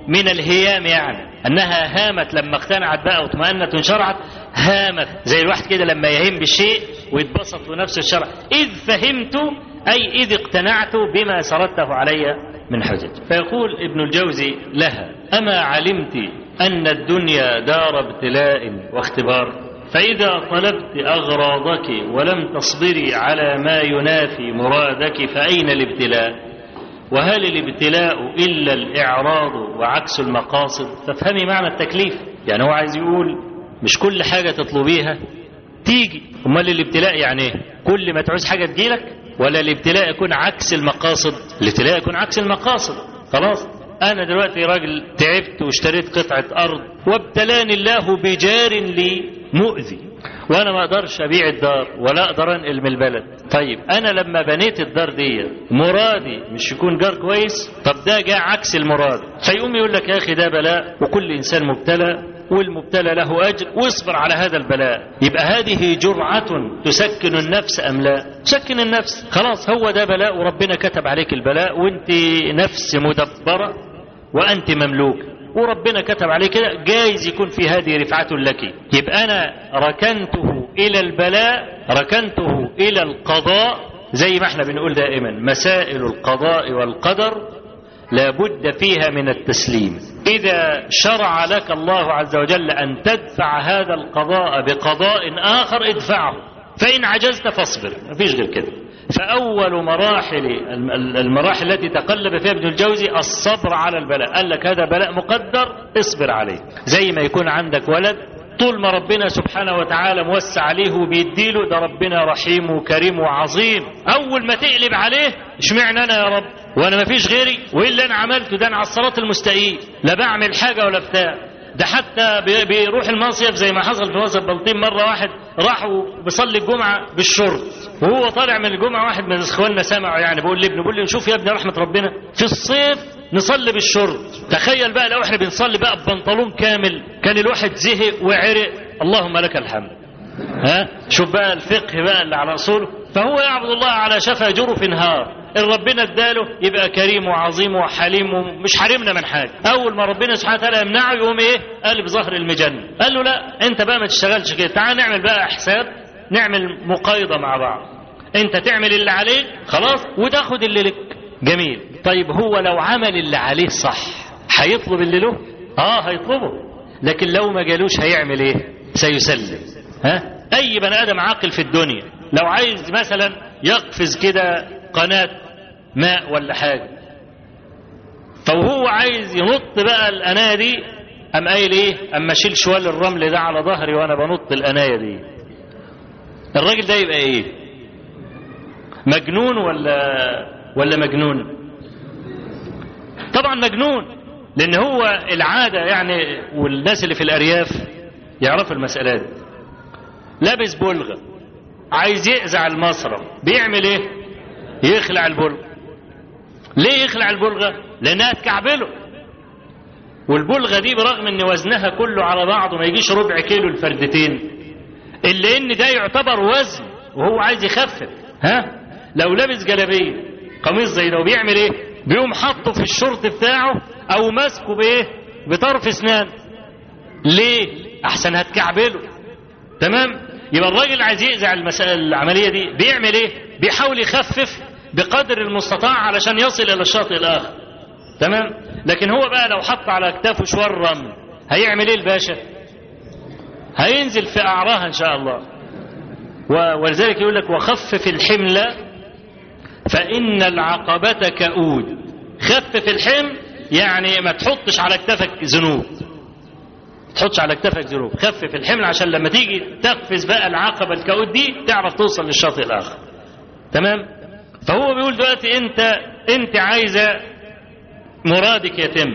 من الهيام يعني أنها هامت لما اقتنعت بقى واطمأنت وانشرعت هامت زي الواحد كده لما يهم بالشيء ويتبسط لنفسه الشرع إذ فهمت أي إذ اقتنعت بما سردته علي من حجج فيقول ابن الجوزي لها أما علمت أن الدنيا دار ابتلاء واختبار فإذا طلبت أغراضك ولم تصبري على ما ينافي مرادك فأين الابتلاء وهل الابتلاء إلا الإعراض وعكس المقاصد فافهمي معنى التكليف يعني هو عايز يقول مش كل حاجة تطلبيها تيجي امال الابتلاء يعني ايه كل ما تعوز حاجة تجيلك ولا الابتلاء يكون عكس المقاصد الابتلاء يكون عكس المقاصد خلاص انا دلوقتي راجل تعبت واشتريت قطعة ارض وابتلاني الله بجار لي مؤذي وانا ما اقدرش ابيع الدار ولا اقدر انقل من البلد طيب انا لما بنيت الدار دي مرادي مش يكون جار كويس طب ده جاء عكس المراد فيقوم يقول لك يا اخي ده بلاء وكل انسان مبتلى والمبتلى له اجر واصبر على هذا البلاء يبقى هذه جرعه تسكن النفس ام لا تسكن النفس خلاص هو ده بلاء وربنا كتب عليك البلاء وانت نفس مدبره وانت مملوكه وربنا كتب عليه كده جايز يكون في هذه رفعة لك يبقى أنا ركنته إلى البلاء ركنته إلى القضاء زي ما احنا بنقول دائما مسائل القضاء والقدر لابد فيها من التسليم إذا شرع لك الله عز وجل أن تدفع هذا القضاء بقضاء آخر ادفعه فإن عجزت فاصبر مفيش غير كده فأول مراحل المراحل التي تقلب فيها ابن الجوزي الصبر على البلاء قال لك هذا بلاء مقدر اصبر عليه زي ما يكون عندك ولد طول ما ربنا سبحانه وتعالى موسع عليه وبيديله ده ربنا رحيم وكريم وعظيم أول ما تقلب عليه اشمعنى أنا يا رب وأنا ما فيش غيري وإيه اللي أنا عملته ده أنا على الصراط المستقيم لا بعمل حاجة ولا بتاع ده حتى بيروح المصيف زي ما حصل في مصيف بلطيم مرة واحد راح بيصلي الجمعة بالشرط وهو طالع من الجمعة واحد من اخواننا سمعه يعني بيقول لابنه بيقول لي شوف يا ابني رحمة ربنا في الصيف نصلي بالشرط تخيل بقى لو احنا بنصلي بقى ببنطلون كامل كان الواحد زهق وعرق اللهم لك الحمد ها شوف بقى الفقه بقى اللي على اصوله فهو يعبد الله على شفا جرف نهار ان ربنا اداله يبقى كريم وعظيم وحليم ومش حارمنا من حاجه اول ما ربنا سبحانه وتعالى يمنعه يقوم ايه قلب ظهر المجنه قال له لا انت بقى ما تشتغلش كده تعال نعمل بقى حساب نعمل مقايضه مع بعض انت تعمل اللي عليك خلاص وتاخد اللي لك جميل طيب هو لو عمل اللي عليه صح هيطلب اللي له اه هيطلبه لكن لو ما جالوش هيعمل ايه سيسلم ها اي بني ادم عاقل في الدنيا لو عايز مثلا يقفز كده قناة ماء ولا حاجة فوهو عايز ينط بقى القناة دي أم قايل إيه أما أشيل شوال الرمل ده على ظهري وأنا بنط القناية دي الراجل ده يبقى إيه مجنون ولا ولا مجنون طبعا مجنون لأن هو العادة يعني والناس اللي في الأرياف يعرفوا المسألة دي لابس بلغة عايز يقزع المصرف بيعمل ايه يخلع البلغة ليه يخلع البلغة لانها تكعبله والبلغة دي برغم ان وزنها كله على بعضه ما يجيش ربع كيلو الفردتين الا ان ده يعتبر وزن وهو عايز يخفف ها لو لابس جلابيه قميص زي ده وبيعمل ايه بيقوم حاطه في الشورت بتاعه او ماسكه بايه بطرف اسنان ليه احسن هتكعبله تمام يبقى الراجل عايز يقزع المسألة العملية دي بيعمل ايه بيحاول يخفف بقدر المستطاع علشان يصل الى الشاطئ الاخر تمام لكن هو بقى لو حط على اكتافه شوار رمل هيعمل ايه الباشا هينزل في اعراها ان شاء الله ولذلك يقول لك وخفف الحمل فان العقبة كؤود خفف الحمل يعني ما تحطش على اكتافك ذنوب تحطش على كتفك ذنوب خفف الحمل عشان لما تيجي تقفز بقى العقبة الكؤود دي تعرف توصل للشاطئ الآخر تمام فهو بيقول دلوقتي انت انت عايزة مرادك يتم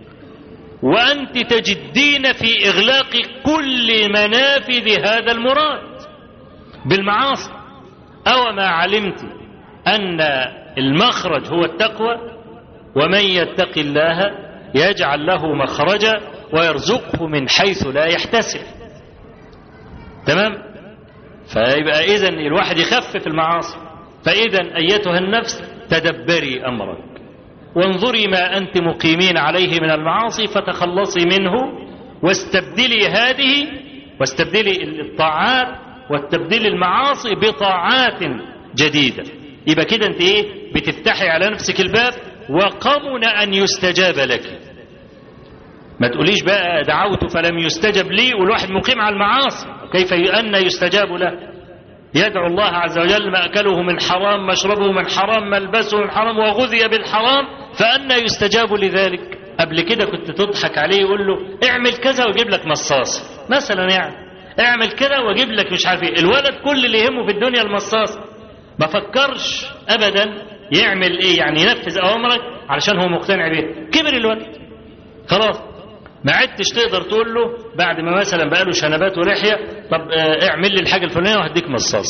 وأنت تجدين في إغلاق كل منافذ هذا المراد بالمعاصي أو ما علمت أن المخرج هو التقوى ومن يتق الله يجعل له مخرجا ويرزقه من حيث لا يحتسب تمام فيبقى إذا الواحد يخفف المعاصي فإذا أيتها النفس تدبري أمرك وانظري ما أنت مقيمين عليه من المعاصي فتخلصي منه واستبدلي هذه واستبدلي الطاعات واستبدلي المعاصي بطاعات جديدة يبقى كده انت ايه بتفتحي على نفسك الباب وقمن أن يستجاب لك ما تقوليش بقى دعوت فلم يستجب لي والواحد مقيم على المعاصي كيف أن يستجاب له يدعو الله عز وجل مأكله من حرام مشربه من حرام ملبسه من حرام وغذي بالحرام فأنا يستجاب لذلك قبل كده كنت تضحك عليه يقول له اعمل كذا واجيب لك مصاص مثلا يعني اعمل كده واجيب لك مش عارف ايه الولد كل اللي يهمه في الدنيا المصاص ما فكرش ابدا يعمل ايه يعني ينفذ اوامرك علشان هو مقتنع بيه كبر الولد خلاص ما عدتش تقدر تقول له بعد ما مثلا بقى له شنبات ولحيه طب اه اعمل لي الحاجه الفلانيه وهديك مصاص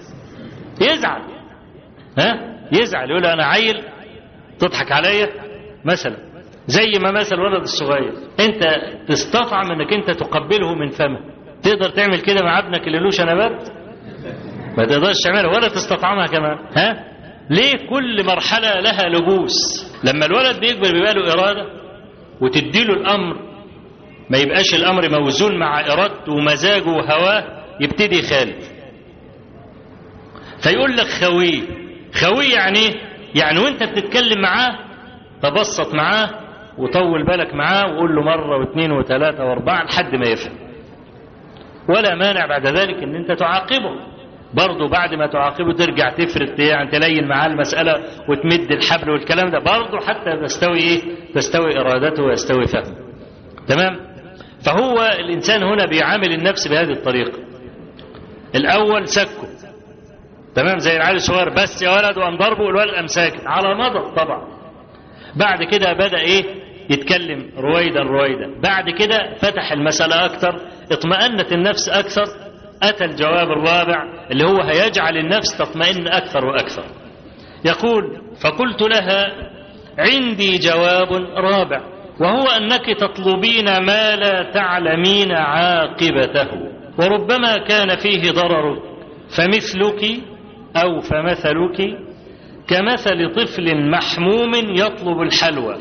يزعل ها يزعل يقول انا عيل تضحك عليا مثلا زي ما مثل الولد الصغير انت تستطعم انك انت تقبله من فمه تقدر تعمل كده مع ابنك اللي له شنبات ما تقدرش تعملها ولا تستطعمها كمان ها ليه كل مرحله لها لبوس لما الولد بيكبر بيبقى له اراده وتديله الامر ما يبقاش الامر موزون مع ارادته ومزاجه وهواه يبتدي يخالف فيقول لك خويه خويه يعني ايه يعني وانت بتتكلم معاه تبسط معاه وطول بالك معاه وقول له مره واثنين وثلاثه واربعه لحد ما يفهم ولا مانع بعد ذلك ان انت تعاقبه برضه بعد ما تعاقبه ترجع تفرد يعني تلين معاه المسألة وتمد الحبل والكلام ده برضه حتى تستوي ايه تستوي ارادته ويستوي فهمه تمام فهو الانسان هنا بيعامل النفس بهذه الطريقة الاول سكه تمام زي العيال الصغير بس يا ولد وقام ضربه والولد قام ساكت على مضض طبعا بعد كده بدأ ايه يتكلم رويدا رويدا بعد كده فتح المسألة أكثر اطمأنت النفس أكثر أتى الجواب الرابع اللي هو هيجعل النفس تطمئن أكثر وأكثر يقول فقلت لها عندي جواب رابع وهو أنك تطلبين ما لا تعلمين عاقبته وربما كان فيه ضرر فمثلك أو فمثلك كمثل طفل محموم يطلب الحلوى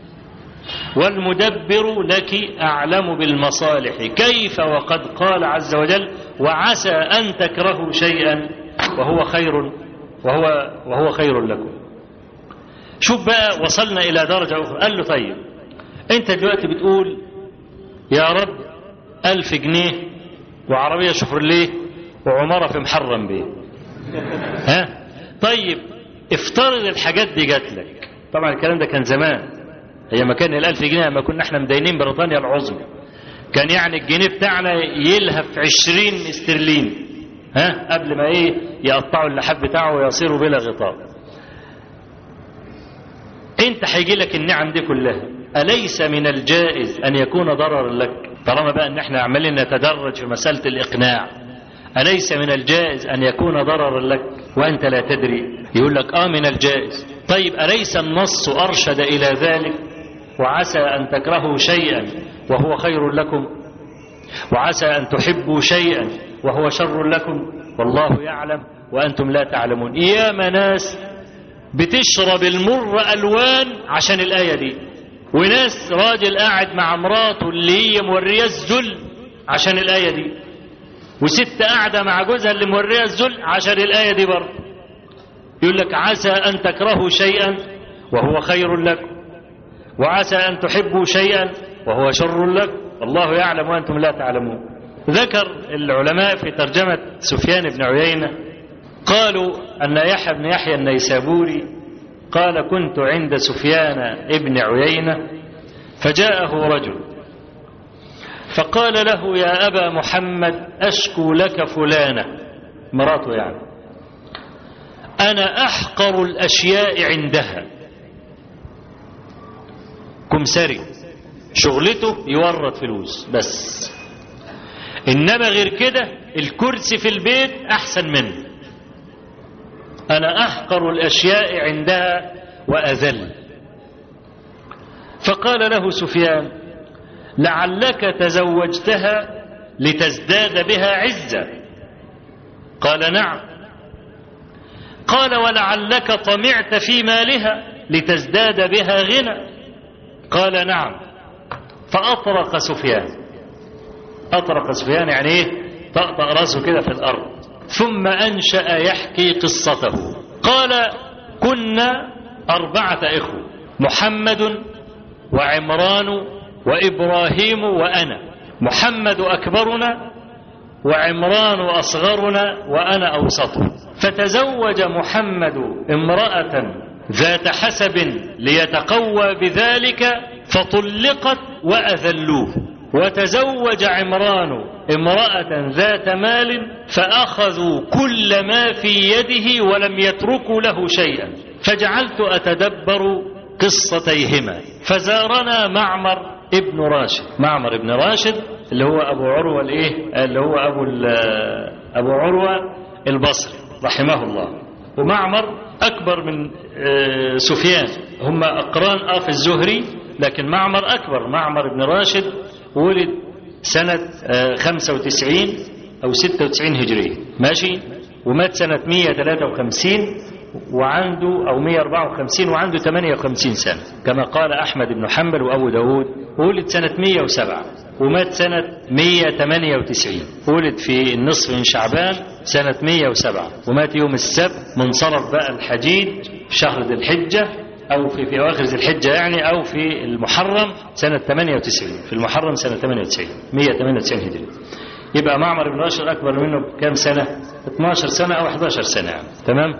والمدبر لك أعلم بالمصالح كيف وقد قال عز وجل وعسى أن تكرهوا شيئا وهو خير وهو, وهو خير لكم شوف بقى وصلنا إلى درجة أخرى قال له طيب أنت دلوقتي بتقول يا رب ألف جنيه وعربية شفرليه وعمارة في محرم بيه ها طيب افترض الحاجات دي جات لك طبعا الكلام ده كان زمان هي ما كان الألف جنيه ما كنا احنا مدينين بريطانيا العظمى كان يعني الجنيه بتاعنا يلهف عشرين استرلين ها قبل ما ايه يقطعوا اللحاف بتاعه ويصيروا بلا غطاء انت هيجي لك النعم دي كلها أليس من الجائز أن يكون ضررا لك طالما بقى ان احنا عمالين نتدرج في مسألة الإقناع أليس من الجائز أن يكون ضررا لك وأنت لا تدري يقول لك آه من الجائز طيب أليس النص أرشد إلى ذلك وعسى أن تكرهوا شيئا وهو خير لكم وعسى أن تحبوا شيئا وهو شر لكم والله يعلم وأنتم لا تعلمون يا ناس بتشرب المر ألوان عشان الآية دي وناس راجل قاعد مع مراته اللي هي موريه الذل عشان الآية دي وست قاعدة مع جوزها اللي موريه الذل عشان الآية دي برضه يقول لك عسى أن تكرهوا شيئا وهو خير لكم وعسى أن تحبوا شيئا وهو شر لكم والله يعلم وأنتم لا تعلمون ذكر العلماء في ترجمة سفيان بن عيينة قالوا أن يحيى بن يحيى النيسابوري قال كنت عند سفيان ابن عيينة فجاءه رجل فقال له يا أبا محمد أشكو لك فلانة مراته يعني أنا أحقر الأشياء عندها كمسري شغلته يورط فلوس بس إنما غير كده الكرسي في البيت أحسن منه أنا أحقر الأشياء عندها وأذل فقال له سفيان لعلك تزوجتها لتزداد بها عزة قال نعم قال ولعلك طمعت في مالها لتزداد بها غنى قال نعم فأطرق سفيان أطرق سفيان يعني إيه طأطأ رأسه كده في الأرض ثم أنشأ يحكي قصته قال كنا أربعة إخوة محمد وعمران وإبراهيم وأنا محمد أكبرنا وعمران أصغرنا وأنا أوسطه فتزوج محمد امرأة ذات حسب ليتقوى بذلك فطلقت وأذلوه وتزوج عمران امرأة ذات مال فأخذوا كل ما في يده ولم يتركوا له شيئا فجعلت أتدبر قصتيهما فزارنا معمر ابن راشد معمر ابن راشد اللي هو أبو عروة الإيه اللي هو أبو, أبو عروة البصري رحمه الله ومعمر أكبر من سفيان هم أقران آه في الزهري لكن معمر أكبر معمر بن راشد ولد سنة 95 أو 96 هجرية ماشي ومات سنة 153 وعنده أو 154 وعنده 58 سنة كما قال أحمد بن حنبل وأبو داود ولد سنة 107 ومات سنة 198 ولد في النصف من شعبان سنة 107 ومات يوم السبت منصرف بقى الحجيج في شهر ذي الحجة أو في في أواخر ذي الحجة يعني أو في المحرم سنة 98 في المحرم سنة 98 198 هجري يبقى معمر بن راشد أكبر منه بكام سنة 12 سنة أو 11 سنة يعني. تمام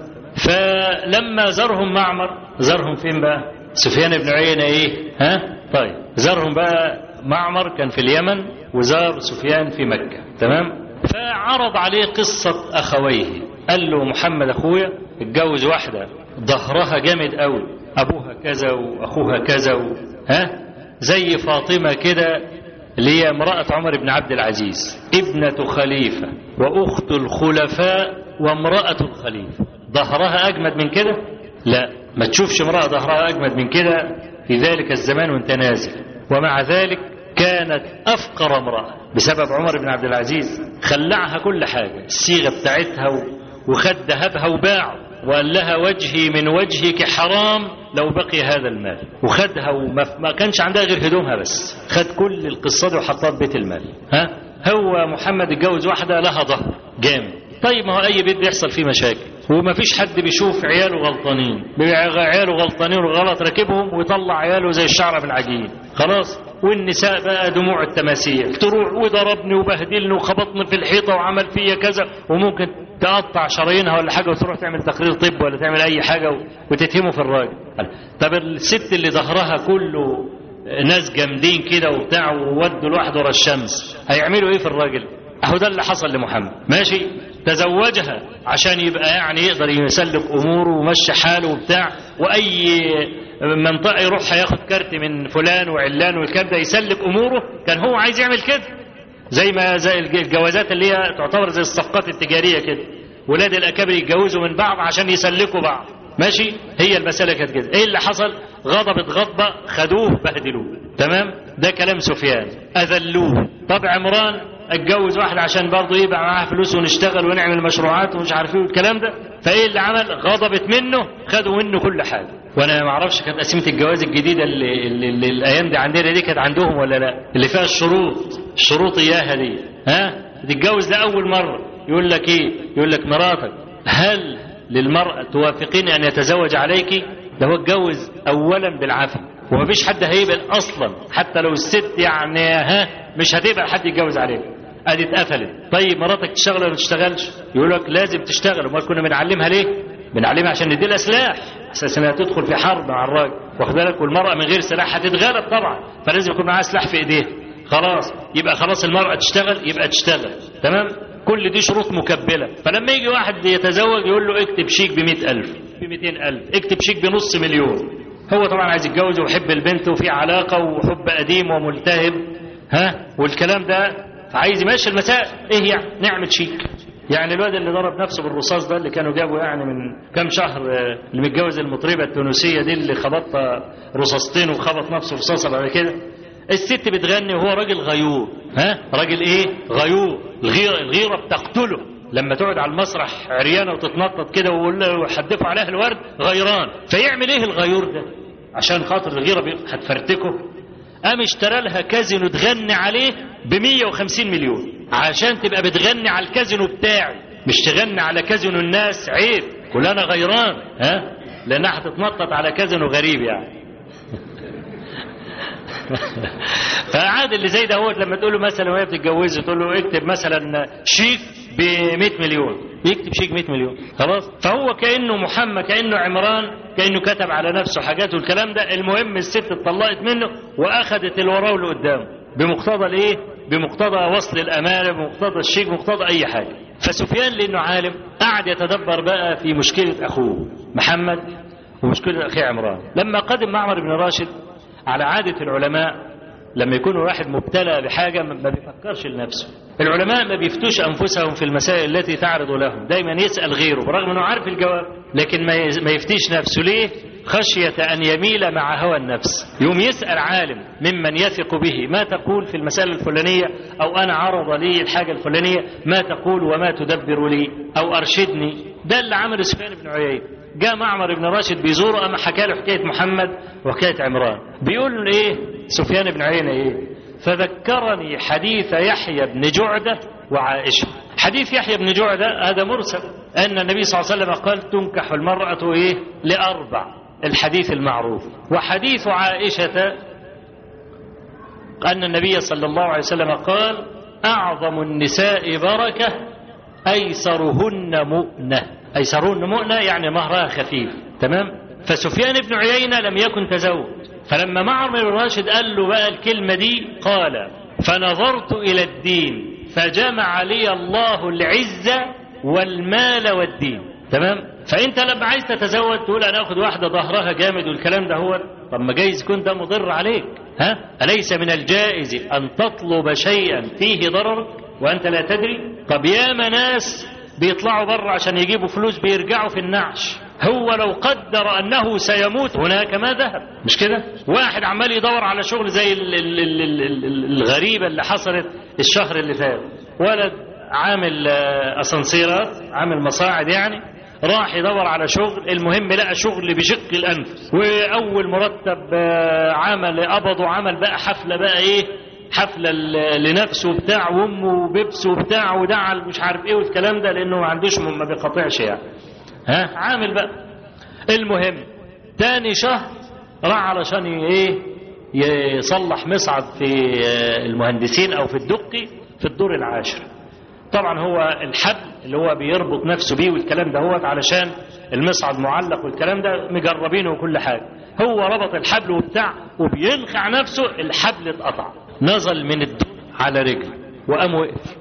فلما زارهم معمر زارهم فين بقى سفيان بن عيينة إيه ها طيب زارهم بقى معمر كان في اليمن وزار سفيان في مكة تمام فعرض عليه قصة أخويه قال له محمد أخويا اتجوز واحدة ظهرها جامد قوي أبوها كذا وأخوها كذا و... ها زي فاطمة كده اللي هي امرأة عمر بن عبد العزيز ابنة خليفة وأخت الخلفاء وامرأة الخليفة ظهرها أجمد من كده لا ما تشوفش امرأة ظهرها أجمد من كده في ذلك الزمان وانت نازل ومع ذلك كانت أفقر امرأة بسبب عمر بن عبد العزيز خلعها كل حاجة الصيغة بتاعتها وخد ذهبها وباعه وقال لها وجهي من وجهك حرام لو بقي هذا المال وخدها وما كانش عندها غير هدومها بس خد كل القصة دي وحطها في بيت المال ها هو محمد اتجوز واحدة لها ظهر جامد طيب ما هو أي بيت بيحصل فيه مشاكل وما فيش حد بيشوف عياله غلطانين عياله غلطانين وغلط راكبهم ويطلع عياله زي الشعرة في العجين خلاص والنساء بقى دموع التماثيل تروح وضربني وبهدلني وخبطني في الحيطة وعمل فيا كذا وممكن تقطع شرايينها ولا حاجة وتروح تعمل تقرير طب ولا تعمل أي حاجة وتتهمه في الراجل طب الست اللي ظهرها كله ناس جامدين كده وبتاع وودوا لوحده ورا الشمس هيعملوا ايه في الراجل اهو ده اللي حصل لمحمد ماشي تزوجها عشان يبقى يعني يقدر يسلك اموره ويمشي حاله وبتاع واي منطقه يروح هياخد كارت من فلان وعلان والكلام ده يسلك اموره كان هو عايز يعمل كده زي ما زي الجوازات اللي هي تعتبر زي الصفقات التجاريه كده ولاد الاكابر يتجوزوا من بعض عشان يسلكوا بعض ماشي هي المساله كانت كده ايه اللي حصل غضبت غضبه خدوه بهدلوه تمام ده كلام سفيان اذلوه طب عمران اتجوز واحدة عشان برضه يبقى معاها فلوس ونشتغل ونعمل مشروعات ومش عارف ايه والكلام ده فايه اللي عمل غضبت منه خدوا منه كل حاجه وانا ما اعرفش كانت قسيمه الجواز الجديده اللي, اللي, اللي الايام دي عندنا دي كانت عندهم ولا لا اللي فيها الشروط الشروط اياها دي ها تتجوز ده اول مره يقول لك ايه يقول لك مراتك هل للمرأة توافقين أن يتزوج عليك ده هو اتجوز أولا بالعافية ومفيش حد هيقبل أصلا حتى لو الست يعني ها مش هتقبل حد يتجوز عليك ادي اتقفلت طيب مراتك تشتغل ولا ما تشتغلش يقول لك لازم تشتغل امال كنا بنعلمها ليه بنعلمها عشان نديلها سلاح اساسا انها تدخل في حرب مع الراجل واخد بالك والمراه من غير سلاح هتتغلب طبعا فلازم يكون معاها سلاح في ايديها خلاص يبقى خلاص المراه تشتغل يبقى تشتغل تمام كل دي شروط مكبله فلما يجي واحد يتزوج يقول له اكتب شيك ب ألف ب ألف اكتب شيك بنص مليون هو طبعا عايز يتجوز ويحب البنت وفي علاقه وحب قديم وملتهب ها والكلام ده فعايز يمشي المسائل ايه يعني نعمل شيك يعني الواد اللي ضرب نفسه بالرصاص ده اللي كانوا جابوا يعني من كام شهر اللي متجوز المطربه التونسيه دي اللي خبطها رصاصتين وخبط نفسه رصاصه بعد كده الست بتغني وهو راجل غيور ها راجل ايه غيور الغيره الغيره بتقتله لما تقعد على المسرح عريانه وتتنطط كده ويحدفوا عليها الورد غيران فيعمل ايه الغيور ده عشان خاطر الغيره بي- هتفرتكه قام اشترى لها كازينو تغني عليه ب 150 مليون عشان تبقى بتغني على الكازينو بتاعي مش تغني على كازينو الناس عيب كل انا غيران ها لانها هتتنطط على كازينو غريب يعني فعاد اللي زي ده هو لما تقول له مثلا وهي بتتجوزه تقول له اكتب مثلا شيك ب 100 مليون يكتب شيك 100 مليون خلاص فهو كانه محمد كانه عمران كانه كتب على نفسه حاجات والكلام ده المهم الست اتطلقت منه واخذت اللي وراه واللي قدامه بمقتضى الايه بمقتضى وصل الامانه بمقتضى الشيك بمقتضى اي حاجه فسفيان لانه عالم قعد يتدبر بقى في مشكله اخوه محمد ومشكله اخيه عمران لما قدم معمر بن راشد على عادة العلماء لما يكون واحد مبتلى بحاجة ما بيفكرش لنفسه العلماء ما بيفتوش أنفسهم في المسائل التي تعرض لهم دايما يسأل غيره برغم أنه عارف الجواب لكن ما يز- ما يفتيش نفسه ليه خشية أن يميل مع هوى النفس يوم يسأل عالم ممن يثق به ما تقول في المسألة الفلانية أو أنا عرض لي الحاجة الفلانية ما تقول وما تدبر لي أو أرشدني ده اللي عمل سفيان بن عيينة جاء معمر بن راشد بيزوره اما حكى له حكايه محمد وحكايه عمران بيقول له ايه سفيان بن عيينه ايه فذكرني حديث يحيى بن جعده وعائشه حديث يحيى بن جعده هذا مرسل ان النبي صلى الله عليه وسلم قال تنكح المراه ايه لاربع الحديث المعروف وحديث عائشه ان النبي صلى الله عليه وسلم قال اعظم النساء بركه ايسرهن مؤنه ايسرهن مؤنه يعني مهرها خفيف تمام فسفيان بن عيينه لم يكن تزوج فلما معمر بن راشد قال له بقى الكلمه دي قال فنظرت الى الدين فجمع لي الله العزه والمال والدين تمام فانت لما عايز تتزوج تقول انا اخد واحده ظهرها جامد والكلام ده هو طب ما جايز يكون ده مضر عليك ها اليس من الجائز ان تطلب شيئا فيه ضرر وانت لا تدري طب ياما ناس بيطلعوا بره عشان يجيبوا فلوس بيرجعوا في النعش هو لو قدر انه سيموت هناك ما ذهب مش كده واحد عمال يدور على شغل زي ال- ال- ال- ال- ال- الغريبه اللي حصلت الشهر اللي فات ولد عامل آه، اسانسيرات عامل مصاعد يعني راح يدور على شغل المهم لقى شغل بشق الانفس واول مرتب آه، عمل قبضه عمل بقى حفله بقى ايه حفله ل- لنفسه وبتاع وامه وبيبس وبتاع ودعا مش عارف ايه والكلام ده لانه ما عندوش ما بيقاطعش يعني ها عامل بقى المهم تاني شهر راح علشان ي- ايه يصلح مصعد في آه، المهندسين او في الدقي في الدور العاشر طبعا هو الحبل اللي هو بيربط نفسه بيه والكلام ده هو علشان المصعد معلق والكلام ده مجربينه وكل حاجه هو ربط الحبل وبتاع وبينخع نفسه الحبل اتقطع نزل من الدور على رجله وقام وقف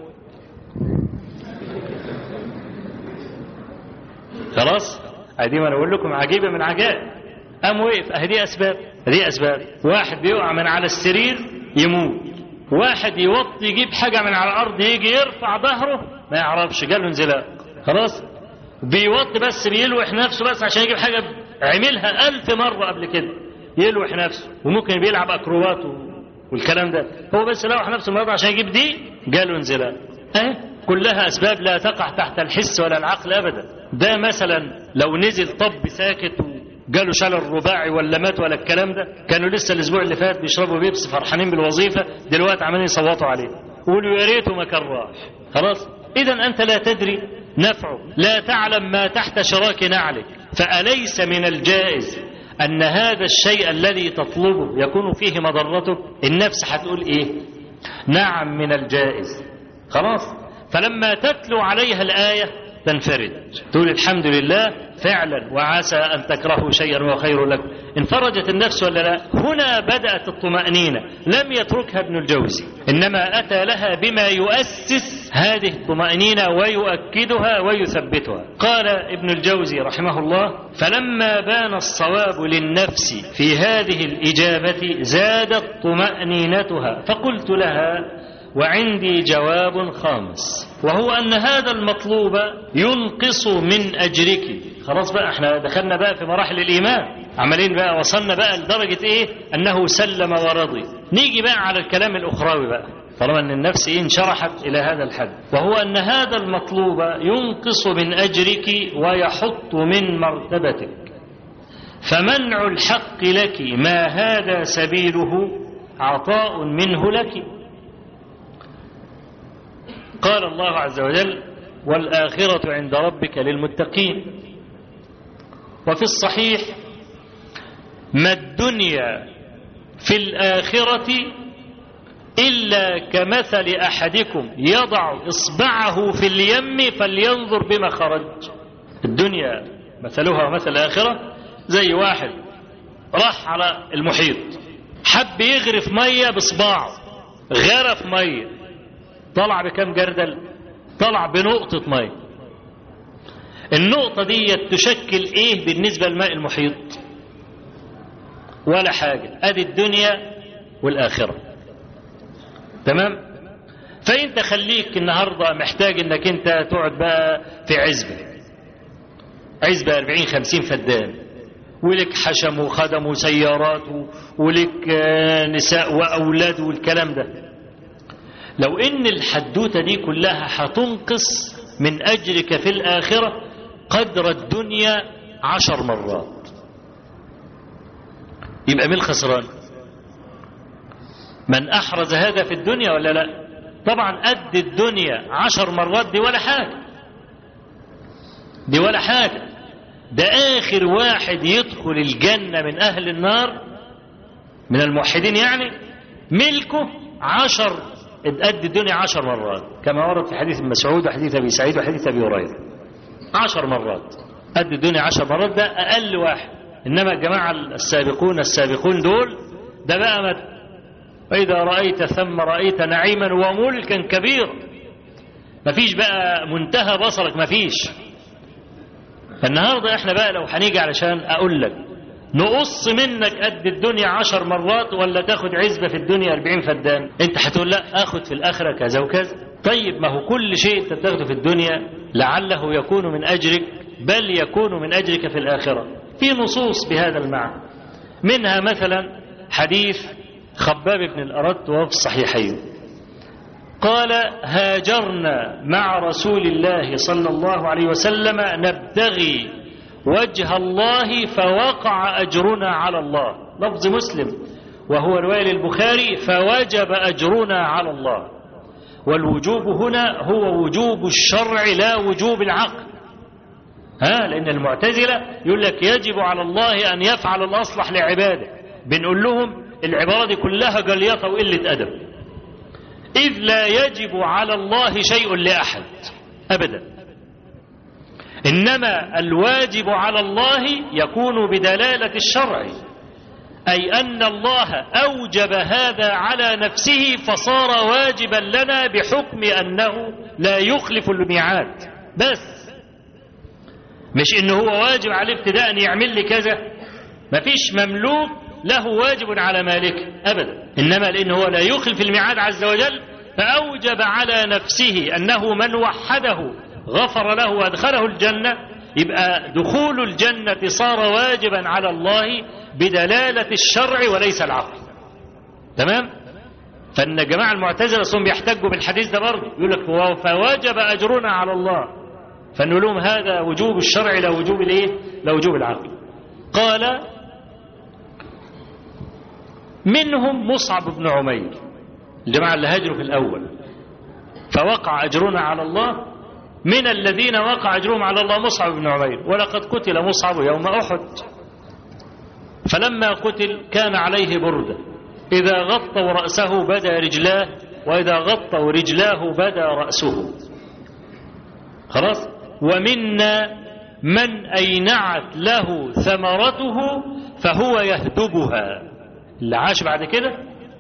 خلاص ادي ما انا اقول لكم عجيبه من عجائب قام وقف اهي دي اسباب دي اسباب واحد بيقع من على السرير يموت واحد يوطي يجيب حاجه من على الارض يجي يرفع ظهره ما يعرفش جاله انزلاق خلاص بيوطي بس بيلوح نفسه بس عشان يجيب حاجه عملها ألف مره قبل كده يلوح نفسه وممكن بيلعب اكروبات و- والكلام ده هو بس لوح نفسه النهارده عشان يجيب دي جاله انزلاق اهي كلها اسباب لا تقع تحت الحس ولا العقل ابدا ده مثلا لو نزل طب ساكت وجاله شلل رباعي ولا مات ولا الكلام ده كانوا لسه الاسبوع اللي فات بيشربوا بيبس فرحانين بالوظيفه دلوقتي عمالين يصوتوا عليه قولوا يا ريته ما كان راح خلاص اذا انت لا تدري نفعه لا تعلم ما تحت شراك نعلك فاليس من الجائز ان هذا الشيء الذي تطلبه يكون فيه مضرتك النفس هتقول ايه نعم من الجائز خلاص فلما تتلو عليها الآية تنفرد تقول الحمد لله فعلا وعسى أن تكرهوا شيئا وهو خير لكم انفرجت النفس ولا لا هنا بدأت الطمأنينة لم يتركها ابن الجوزي إنما أتى لها بما يؤسس هذه الطمأنينة ويؤكدها ويثبتها قال ابن الجوزي رحمه الله فلما بان الصواب للنفس في هذه الإجابة زادت طمأنينتها فقلت لها وعندي جواب خامس وهو أن هذا المطلوب ينقص من أجرك خلاص بقى احنا دخلنا بقى في مراحل الإيمان عمالين بقى وصلنا بقى لدرجة إيه أنه سلم ورضي نيجي بقى على الكلام الأخروي بقى طالما أن النفس إيه انشرحت إلى هذا الحد وهو أن هذا المطلوب ينقص من أجرك ويحط من مرتبتك فمنع الحق لك ما هذا سبيله عطاء منه لك قال الله عز وجل والآخرة عند ربك للمتقين وفي الصحيح ما الدنيا في الآخرة إلا كمثل أحدكم يضع إصبعه في اليم فلينظر بما خرج الدنيا مثلها مثل الآخرة زي واحد راح على المحيط حب يغرف مية بصباعه غرف مية طلع بكم جردل طلع بنقطة مية النقطة دي تشكل ايه بالنسبة لماء المحيط ولا حاجة ادي الدنيا والآخرة تمام فانت خليك النهاردة محتاج انك انت تقعد بقى في عزبة عزبة 40 50 فدان ولك حشم وخدم وسيارات ولك نساء وأولاد والكلام ده لو ان الحدوتة دي كلها هتنقص من أجرك في الآخرة قدر الدنيا عشر مرات يبقى مين الخسران من أحرز هذا في الدنيا ولا لا طبعا قد الدنيا عشر مرات دي ولا حاجة دي ولا حاجة ده آخر واحد يدخل الجنة من أهل النار من الموحدين يعني ملكه عشر قد الدنيا عشر مرات كما ورد في حديث مسعود وحديث أبي سعيد وحديث أبي هريرة عشر مرات قد الدنيا عشر مرات ده أقل واحد إنما الجماعة السابقون السابقون دول ده بقى مت وإذا رأيت ثم رأيت نعيما وملكا كبيرا مفيش بقى منتهى بصرك مفيش فالنهاردة احنا بقى لو هنيجي علشان أقول لك نقص منك قد الدنيا عشر مرات ولا تاخد عزبة في الدنيا أربعين فدان انت هتقول لا اخد في الآخرة كذا وكذا طيب ما هو كل شيء انت بتاخده في الدنيا لعله يكون من أجرك بل يكون من أجرك في الآخرة في نصوص بهذا المعنى منها مثلا حديث خباب بن الأرد وهو في الصحيحين قال هاجرنا مع رسول الله صلى الله عليه وسلم نبتغي وجه الله فوقع أجرنا على الله لفظ مسلم وهو رواية للبخاري فوجب أجرنا على الله والوجوب هنا هو وجوب الشرع لا وجوب العقل ها لأن المعتزلة يقول لك يجب على الله أن يفعل الأصلح لعباده بنقول لهم العبارة دي كلها جليطة وقلة أدب إذ لا يجب على الله شيء لأحد أبدا إنما الواجب على الله يكون بدلالة الشرع أي أن الله أوجب هذا على نفسه فصار واجبا لنا بحكم أنه لا يخلف الميعاد بس مش إنه هو واجب عليه ابتداء أن يعمل لي كذا مفيش مملوك له واجب على مالكه أبدا إنما لأنه هو لا يخلف الميعاد عز وجل فأوجب على نفسه أنه من وحده غفر له وأدخله الجنة يبقى دخول الجنة صار واجبا على الله بدلالة الشرع وليس العقل تمام فإن جماعة المعتزلة صم بيحتجوا بالحديث ده برضه يقول لك فواجب أجرنا على الله فنقول لهم هذا وجوب الشرع لا وجوب الايه لا وجوب العقل قال منهم مصعب بن عمير الجماعة اللي هاجروا في الأول فوقع أجرنا على الله من الذين وقع أجرهم على الله مصعب بن عمير ولقد قتل مصعب يوم أحد فلما قتل كان عليه بردة إذا غطوا رأسه بدا رجلاه وإذا غطوا رجلاه بدا رأسه خلاص ومنا من أينعت له ثمرته فهو يهدبها اللي عاش بعد كده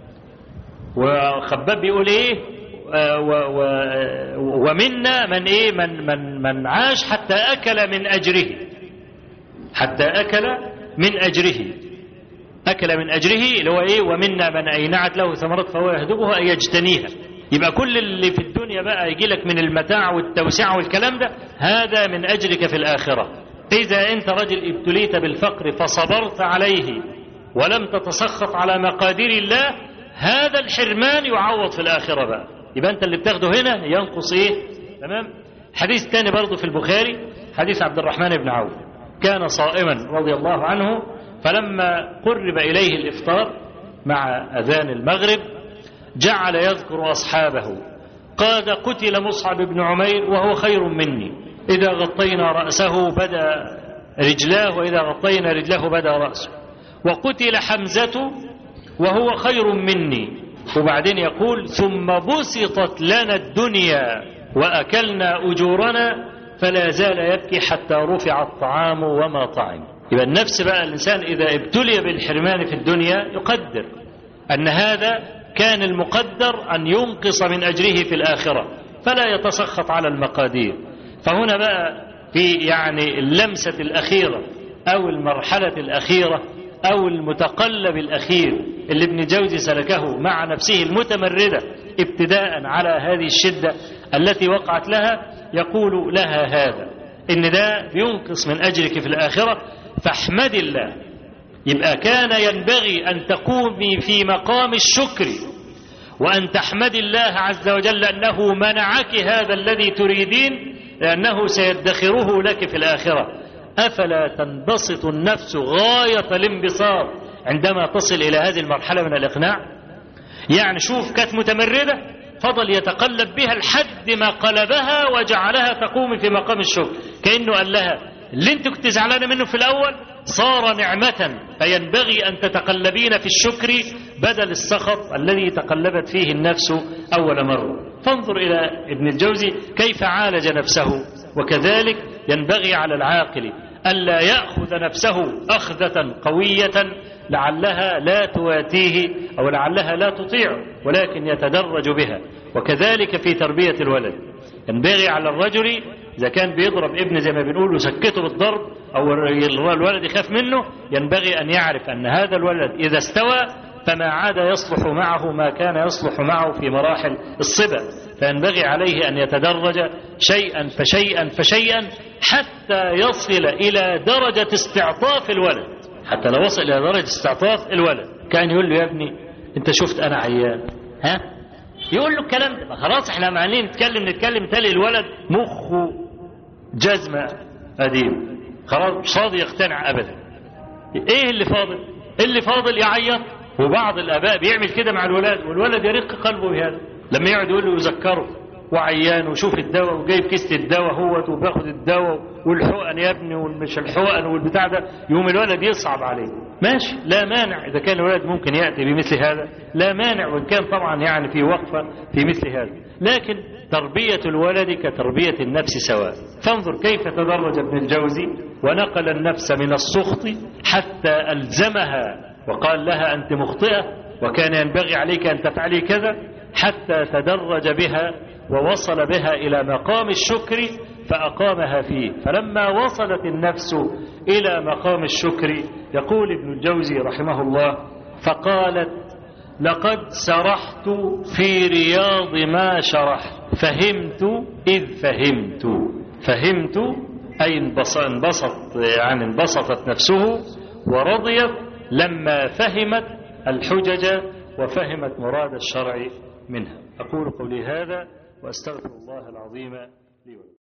وخباب بيقول ايه و و ومنا من ايه من من من عاش حتى اكل من اجره حتى اكل من اجره اكل من اجره اللي هو ايه ومنا من اينعت له ثمرات فهو يهدبها اي يجتنيها يبقى كل اللي في الدنيا بقى يجي لك من المتاع والتوسعه والكلام ده هذا من اجرك في الاخره اذا انت رجل ابتليت بالفقر فصبرت عليه ولم تتسخط على مقادير الله هذا الحرمان يعوض في الآخرة بقى يبقى أنت اللي بتاخده هنا ينقص إيه تمام حديث تاني برضه في البخاري حديث عبد الرحمن بن عوف كان صائما رضي الله عنه فلما قرب إليه الإفطار مع أذان المغرب جعل يذكر أصحابه قال قتل مصعب بن عمير وهو خير مني إذا غطينا رأسه بدا رجلاه وإذا غطينا رجله بدا رأسه وقتل حمزة وهو خير مني وبعدين يقول ثم بسطت لنا الدنيا وأكلنا أجورنا فلا زال يبكي حتى رفع الطعام وما طعم يبقى النفس بقى الإنسان إذا ابتلي بالحرمان في الدنيا يقدر أن هذا كان المقدر أن ينقص من أجره في الآخرة فلا يتسخط على المقادير فهنا بقى في يعني اللمسة الأخيرة أو المرحلة الأخيرة أو المتقلب الأخير اللي ابن جوزي سلكه مع نفسه المتمردة ابتداء على هذه الشدة التي وقعت لها يقول لها هذا إن ده بينقص من أجرك في الآخرة فاحمد الله يبقى كان ينبغي أن تقومي في مقام الشكر وأن تحمد الله عز وجل أنه منعك هذا الذي تريدين لأنه سيدخره لك في الآخرة أفلا تنبسط النفس غاية الانبساط عندما تصل إلى هذه المرحلة من الإقناع يعني شوف كانت متمردة فضل يتقلب بها لحد ما قلبها وجعلها تقوم في مقام الشكر كأنه قال لها اللي انت كنت زعلانة منه في الأول صار نعمة فينبغي أن تتقلبين في الشكر بدل السخط الذي تقلبت فيه النفس أول مرة فانظر إلى ابن الجوزي كيف عالج نفسه وكذلك ينبغي على العاقل ألا يأخذ نفسه أخذة قوية لعلها لا تواتيه أو لعلها لا تطيعه ولكن يتدرج بها وكذلك في تربية الولد ينبغي على الرجل إذا كان بيضرب ابن زي ما بنقول وسكته بالضرب أو الولد يخاف منه ينبغي أن يعرف أن هذا الولد إذا استوى فما عاد يصلح معه ما كان يصلح معه في مراحل الصبا فينبغي عليه أن يتدرج شيئا فشيئا فشيئا حتى يصل إلى درجة استعطاف الولد حتى لو وصل إلى درجة استعطاف الولد كان يقول له يا ابني أنت شفت أنا عيان ها يقول له الكلام ده خلاص احنا عمالين نتكلم نتكلم تالي الولد مخه جزمة قديم خلاص مش راضي يقتنع أبدا ايه اللي فاضل اللي فاضل يعيط وبعض الآباء بيعمل كده مع الولاد والولد يرق قلبه بهذا لما يقعد يقول له يذكره وعيان وشوف الدواء وجايب كيسة الدواء هوت وباخد الدواء والحقن يا ابني والمش الحقن والبتاع ده يوم الولد يصعب عليه ماشي لا مانع إذا كان الولد ممكن يأتي بمثل هذا لا مانع وإن كان طبعا يعني في وقفة في مثل هذا لكن تربية الولد كتربية النفس سواء فانظر كيف تدرج ابن الجوزي ونقل النفس من السخط حتى ألزمها وقال لها أنت مخطئة وكان ينبغي عليك أن تفعلي كذا حتى تدرج بها ووصل بها إلى مقام الشكر فأقامها فيه فلما وصلت النفس إلى مقام الشكر يقول ابن الجوزي رحمه الله فقالت لقد سرحت في رياض ما شرحت فهمت إذ فهمت فهمت أي انبسط يعني انبسطت نفسه ورضيت لما فهمت الحجج وفهمت مراد الشرع منها أقول قولي هذا وأستغفر الله العظيم لي ولكم